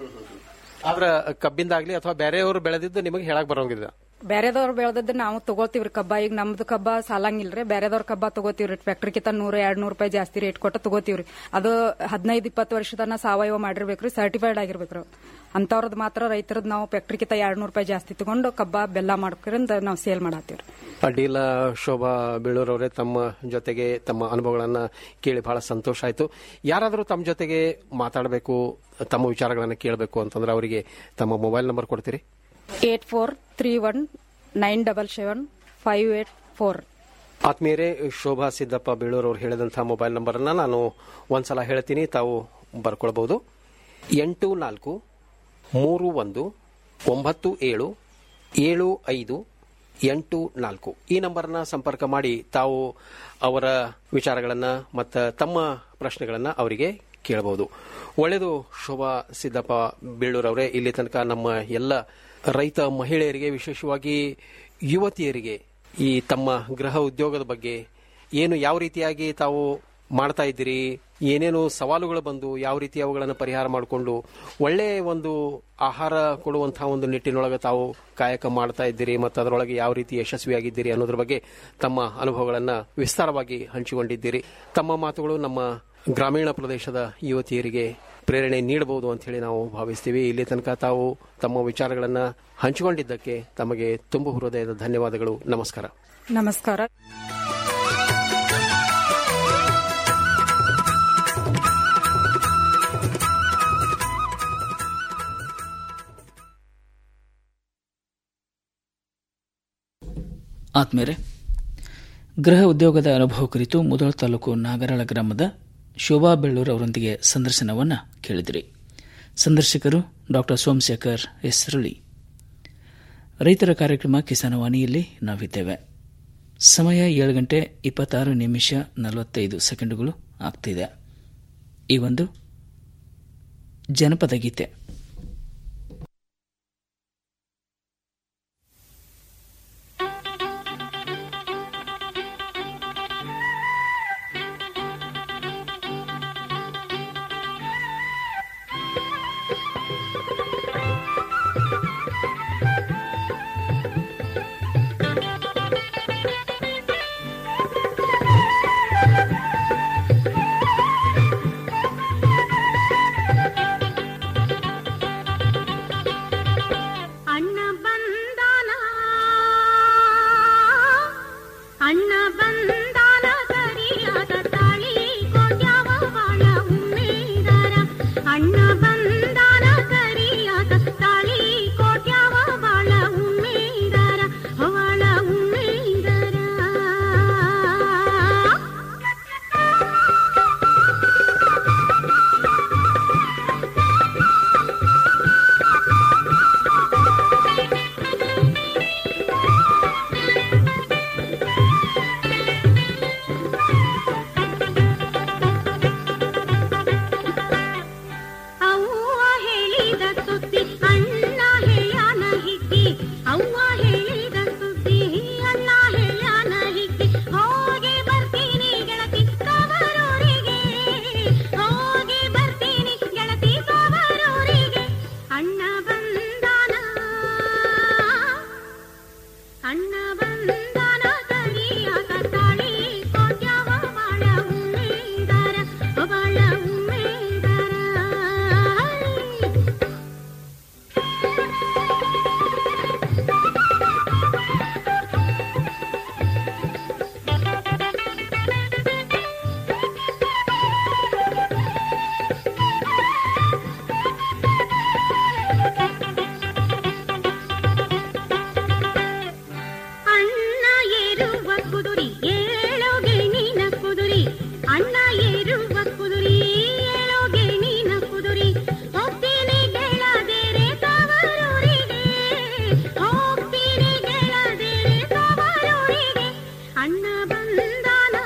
ಆದ್ರ ಕಬ್ಬಿಂದಾಗ್ಲಿ ಅಥವಾ ಬೇರೆಯವರು ಬೆಳೆದಿದ್ದು ನಿಮಗೆ ಹೇಳಕ್ ಬರೋಂಗಿಲ್ಲ ಬೇರೆದವ್ರು ಬೆಳೆದದ್ದು ನಾವು ತಗೋತೀವ್ರಿ ಕಬ್ಬ ಈಗ ನಮ್ದು ಕಬ್ಬ ಸಾಲಂಗಿಲ್ರಿ ಬೇರೆದವ್ರ ಕಬ್ಬ ತಗೋತೀವ್ರಿ ಫ್ಯಾಕ್ಟ್ರಿಕಿಂತ ನೂರ ಎರಡ್ ನೂರು ರೂಪಾಯಿ ಜಾಸ್ತಿ ರೇಟ್ ಕೊಟ್ಟು ತಗೋತೀವ್ರಿ ಅದು ಹದಿನೈದು ಇಪ್ಪತ್ತು ವರ್ಷದನ್ನ ಸಾವಯವ ಮಾಡಿರ್ಬೇಕ್ರಿ ಸರ್ಟಿಫೈಡ್ ಆಗಿರ್ಬೇಕ್ರಿ ಅಂತವ್ರದ್ದು ಮಾತ್ರ ರೈತರದ್ ನಾವು ಫ್ಯಾಕ್ಟ್ರಿಕಿಂತ ಎರಡ್ ನೂರು ರೂಪಾಯಿ ಜಾಸ್ತಿ ತಗೊಂಡು ಕಬ್ಬ ಬೆಲ್ಲ ಮಾಡ್ಕೊಂಡ್ ನಾವು ಸೇಲ್ ಮಾಡತ್ತೀವ್ರಿ ಅಡ್ಡಿಲ್ಲ ಶೋಭಾ ಬೀಳೂರವರೇ ತಮ್ಮ ಜೊತೆಗೆ ತಮ್ಮ ಅನುಭವಗಳನ್ನ ಕೇಳಿ ಬಹಳ ಸಂತೋಷ ಆಯ್ತು ಯಾರಾದರೂ ತಮ್ಮ ಜೊತೆಗೆ ಮಾತಾಡಬೇಕು ತಮ್ಮ ವಿಚಾರಗಳನ್ನ ಕೇಳಬೇಕು ಅಂತಂದ್ರೆ ಅವರಿಗೆ ತಮ್ಮ ಮೊಬೈಲ್ ನಂಬರ್ ಕೊಡ್ತೀರಿ eight four three one nine double seven five eight four ಆತ್ಮೀಯರೇ ಶೋಭಾ ಸಿದ್ದಪ್ಪ ಬೀಳೂರ್ ಅವರು ಹೇಳಿದಂತಹ ಮೊಬೈಲ್ ನಂಬರ್ ಅನ್ನ ನಾನು ಒಂದ್ಸಲ ಹೇಳ್ತೀನಿ ತಾವು ಬರ್ಕೊಳ್ಬಹುದು ಎಂಟು ನಾಲ್ಕು ಮೂರು ಒಂದು ಒಂಬತ್ತು ಏಳು ಏಳು ಐದು ಎಂಟು ನಾಲ್ಕು ಈ ನಂಬರ್ನ ಸಂಪರ್ಕ ಮಾಡಿ ತಾವು ಅವರ ವಿಚಾರಗಳನ್ನ ಮತ್ತು ತಮ್ಮ ಪ್ರಶ್ನೆಗಳನ್ನ ಅವರಿಗೆ ಕೇಳಬಹುದು ಒಳ್ಳೆಯದು ಶೋಭಾ ಸಿದ್ದಪ್ಪ ಬೀಳೂರವರೇ ಇಲ್ಲಿ ತನಕ ನಮ್ಮ ಎಲ್ಲ ರೈತ ಮಹಿಳೆಯರಿಗೆ ವಿಶೇಷವಾಗಿ ಯುವತಿಯರಿಗೆ ಈ ತಮ್ಮ ಗೃಹ ಉದ್ಯೋಗದ ಬಗ್ಗೆ ಏನು ಯಾವ ರೀತಿಯಾಗಿ ತಾವು ಮಾಡ್ತಾ ಇದ್ದೀರಿ ಏನೇನು ಸವಾಲುಗಳು ಬಂದು ಯಾವ ರೀತಿ ಅವುಗಳನ್ನು ಪರಿಹಾರ ಮಾಡಿಕೊಂಡು ಒಳ್ಳೆಯ ಒಂದು ಆಹಾರ ಕೊಡುವಂತಹ ಒಂದು ನಿಟ್ಟಿನೊಳಗೆ ತಾವು ಕಾಯಕ ಮಾಡ್ತಾ ಇದ್ದೀರಿ ಮತ್ತು ಅದರೊಳಗೆ ಯಾವ ರೀತಿ ಯಶಸ್ವಿಯಾಗಿದ್ದೀರಿ ಅನ್ನೋದ್ರ ಬಗ್ಗೆ ತಮ್ಮ ಅನುಭವಗಳನ್ನು ವಿಸ್ತಾರವಾಗಿ ಹಂಚಿಕೊಂಡಿದ್ದೀರಿ ತಮ್ಮ ಮಾತುಗಳು ನಮ್ಮ ಗ್ರಾಮೀಣ ಪ್ರದೇಶದ ಯುವತಿಯರಿಗೆ ಪ್ರೇರಣೆ ನೀಡಬಹುದು ಅಂತ ಹೇಳಿ ನಾವು ಭಾವಿಸ್ತೀವಿ ಇಲ್ಲಿ ತನಕ ತಾವು ತಮ್ಮ ವಿಚಾರಗಳನ್ನು ಹಂಚಿಕೊಂಡಿದ್ದಕ್ಕೆ ತಮಗೆ ತುಂಬು ಹೃದಯದ ಧನ್ಯವಾದಗಳು ನಮಸ್ಕಾರ ನಮಸ್ಕಾರ ಆತ್ಮೇರೆ ಗೃಹ ಉದ್ಯೋಗದ ಅನುಭವ ಕುರಿತು ಮುದಳ ತಾಲೂಕು ನಾಗರಾಳ ಗ್ರಾಮದ ಶೋಭಾ ಬೆಳ್ಳೂರ್ ಅವರೊಂದಿಗೆ ಸಂದರ್ಶನವನ್ನು ಕೇಳಿದಿರಿ ಸಂದರ್ಶಕರು ಡಾಕ್ಟರ್ ಸೋಮಶೇಖರ್ ಎಸ್ರಳಿ ರೈತರ ಕಾರ್ಯಕ್ರಮ ಕಿಸಾನವಾಣಿಯಲ್ಲಿ ನಾವಿದ್ದೇವೆ ಸಮಯ ಏಳು ಗಂಟೆ ಇಪ್ಪತ್ತಾರು ನಿಮಿಷ ನಲವತ್ತೈದು ಸೆಕೆಂಡುಗಳು ಆಗ್ತಿದೆ ಈ ಒಂದು ಜನಪದ ಗೀತೆ ಅಣ್ಣ ಬಂದಾನ ಅಣ್ಣ ಬಂದಾನ ಸರಿಯಾದ ತಾಳಿ ಕೋಟ್ಯಾವ ಬಾಳ ಉಮ್ಮೇದಾರ ಅಣ್ಣ ಬಂದಾನ ಸರಿಯಾದ ತಾಳಿ ಕೋಟ್ಯಾವ ಬಾಳ ಉಮ್ಮೇದಾರ ಅವಳ ಉಮ್ಮೇದಾರ ಅವ್ವ ಹೇಳಿದ ಸುದ್ದಿ ಅಣ್ಣ ಹೇಳ್ಯಾನ ಹಿಗ್ಗಿ ಅವ್ವ ಹೇಳಿದ ಸುದ್ದಿ ಅಣ್ಣ ಹೇಳ್ಯಾನ ಹಿಗ್ಗಿ ಹೋಗಿ ಬರ್ತೀನಿ ಗೆಳತಿ ತವರೂರಿಗೆ ಹೋಗಿ ಬರ್ತೀನಿ ಗೆಳತಿ ತವರೂರಿಗೆ ಅಣ್ಣ ಬಂದಾನ ಅಣ್ಣ ಬಂದಾನ ಸರಿಯಾದ ತಾಳಿ ಕೋಟ್ಯಾವ ಬಾಳ ಉಮ್ಮೇದಾರ ಬಾಳ ಉಮ್ಮೇದಾರ ಅಣ್ಣ ಏರುವ ಕುದುರಿ ಏಳೋ ಗಿಣಿನ ಕುದುರಿ ಅಣ್ಣ ಏರುವ ಕುದುರಿ ಏಳೋ ಗಿಣಿನ ಕುದುರಿ ಹೋಗ್ತೀನಿ ಗೆಳದೇರೆ ತವರೂರಿಗೆ ಹೋಗ್ತೀನಿ ಗೆಳದೇರೆ ತವರೂರಿಗೆ ಅಣ್ಣ ಬಂದಾನ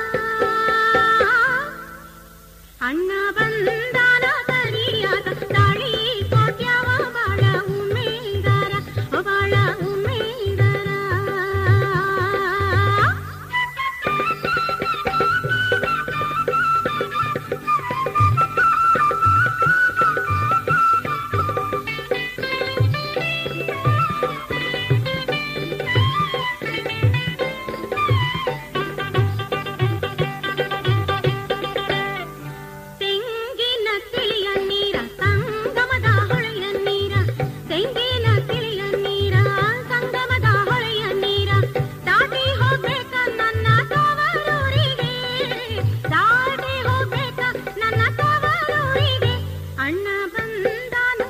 ಅಣ್ಣ ಬಂದಾನ ಸರಿಯಾದ ತಾಳಿ ಕೋಟ್ಯಾವ ಬಾಳ ಉಮೇದಾರ ಬಾಳ ಉಮೇದಾರ ತೆಂಗಿನ ತಿಳಿಯ ನೀರ ಸಂಗಮದ ಹೊಳೆಯ ನೀರ ತೆಂಗಿನ ತಿಳಿಯ ನೀರ ಸಂಗಮದ ಹೊಳೆಯ ನೀರ ದಾಟಿ ಹೋಗ್ಬೇಕ ನನ್ನ ತವರೂರಿಗೆ ದಾಟಿ ಹೋಗ್ಬೇಕ ನನ್ನ ತವರೂರಿಗೆ ಅಣ್ಣ ಬಂದಾನ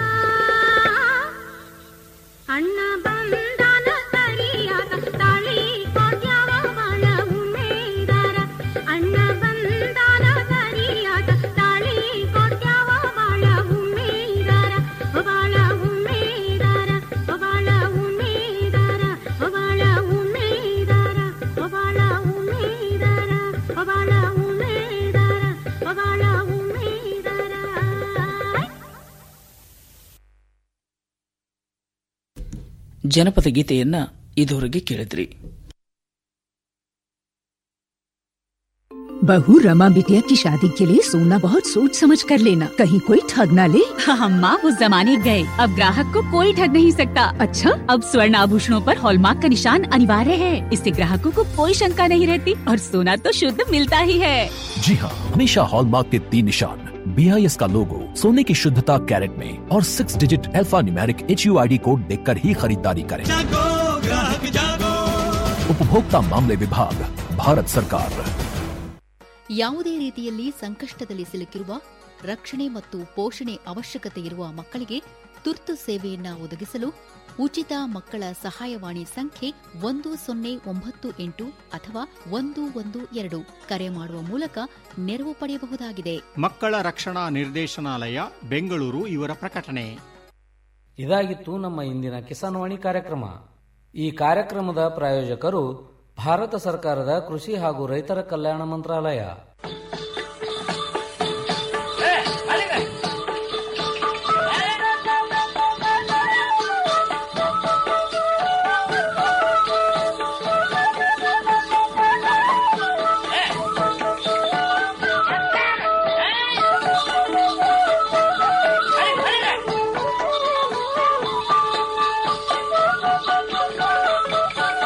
ಅಣ್ಣ ಬಂದಾನ ಸರಿಯಾದ ತಾಳಿ ಕೋಟ್ಯಾವ ಬಾಳ ಉಮೇದಾರ ಅಣ್ಣ ಬಂದಾನ ಸರಿಯಾದ ತಾಳಿ ಕೋಟ್ಯಾವ ಬಾಳ ಉಮೇದಾರ ಬಾಳ ಉಮೇದಾರ ಬಾಳ ಉಮೇದಾರ ಬಾಳ ಉಮೇದಾರ ಬಾಳ ಉಮೇದಾರ ಬಾಳ ಉಮೇದಾರ ಬಾಳ ಉಮೇದಾರ ಜನಪದ ಗೀತೆಯನ್ನ ಇದುವರೆಗೆ ಕೇಳಿದ್ರಿ बहू रमा बिटिया की शादी के लिए सोना बहुत सोच समझ कर लेना कहीं कोई ठग ना ले हम माँ उस जमाने गए अब ग्राहक को कोई ठग नहीं सकता अच्छा अब स्वर्ण आभूषणों पर हॉलमार्क का निशान अनिवार्य है इससे ग्राहकों को कोई शंका नहीं रहती और सोना तो शुद्ध मिलता ही है जी हाँ हमेशा हॉलमार्क के तीन निशान बी आई एस का लोगो सोने की शुद्धता कैरेट में और six digit alphanumeric H U I D code देख कर ही खरीदारी करें उपभोक्ता मामले विभाग भारत सरकार ಯಾವುದೇ ರೀತಿಯಲ್ಲಿ ಸಂಕಷ್ಟದಲ್ಲಿ ಸಿಲುಕಿರುವ ರಕ್ಷಣೆ ಮತ್ತು ಪೋಷಣೆ ಅವಶ್ಯಕತೆ ಇರುವ ಮಕ್ಕಳಿಗೆ ತುರ್ತು ಸೇವೆಯನ್ನ ಒದಗಿಸಲು ಉಚಿತ ಮಕ್ಕಳ ಸಹಾಯವಾಣಿ ಸಂಖ್ಯೆ ಒಂದು ಸೊನ್ನೆ ಒಂಬತ್ತು ಎಂಟು ಅಥವಾ ಒಂದು ಒಂದು ಎರಡು ಕರೆ ಮಾಡುವ ಮೂಲಕ ನೆರವು ಪಡೆಯಬಹುದಾಗಿದೆ ಮಕ್ಕಳ ರಕ್ಷಣಾ ನಿರ್ದೇಶನಾಲಯ ಬೆಂಗಳೂರು ಇವರ ಪ್ರಕಟಣೆ ಇದಾಗಿತ್ತು ನಮ್ಮ ಇಂದಿನ ಕಿಸಾನ್ ವಾಣಿ ಕಾರ್ಯಕ್ರಮ ಈ ಕಾರ್ಯಕ್ರಮದ ಪ್ರಾಯೋಜಕರು ಭಾರತ ಸರ್ಕಾರದ ಕೃಷಿ ಹಾಗೂ ರೈತರ ಕಲ್ಯಾಣ ಮಂತ್ರಾಲಯ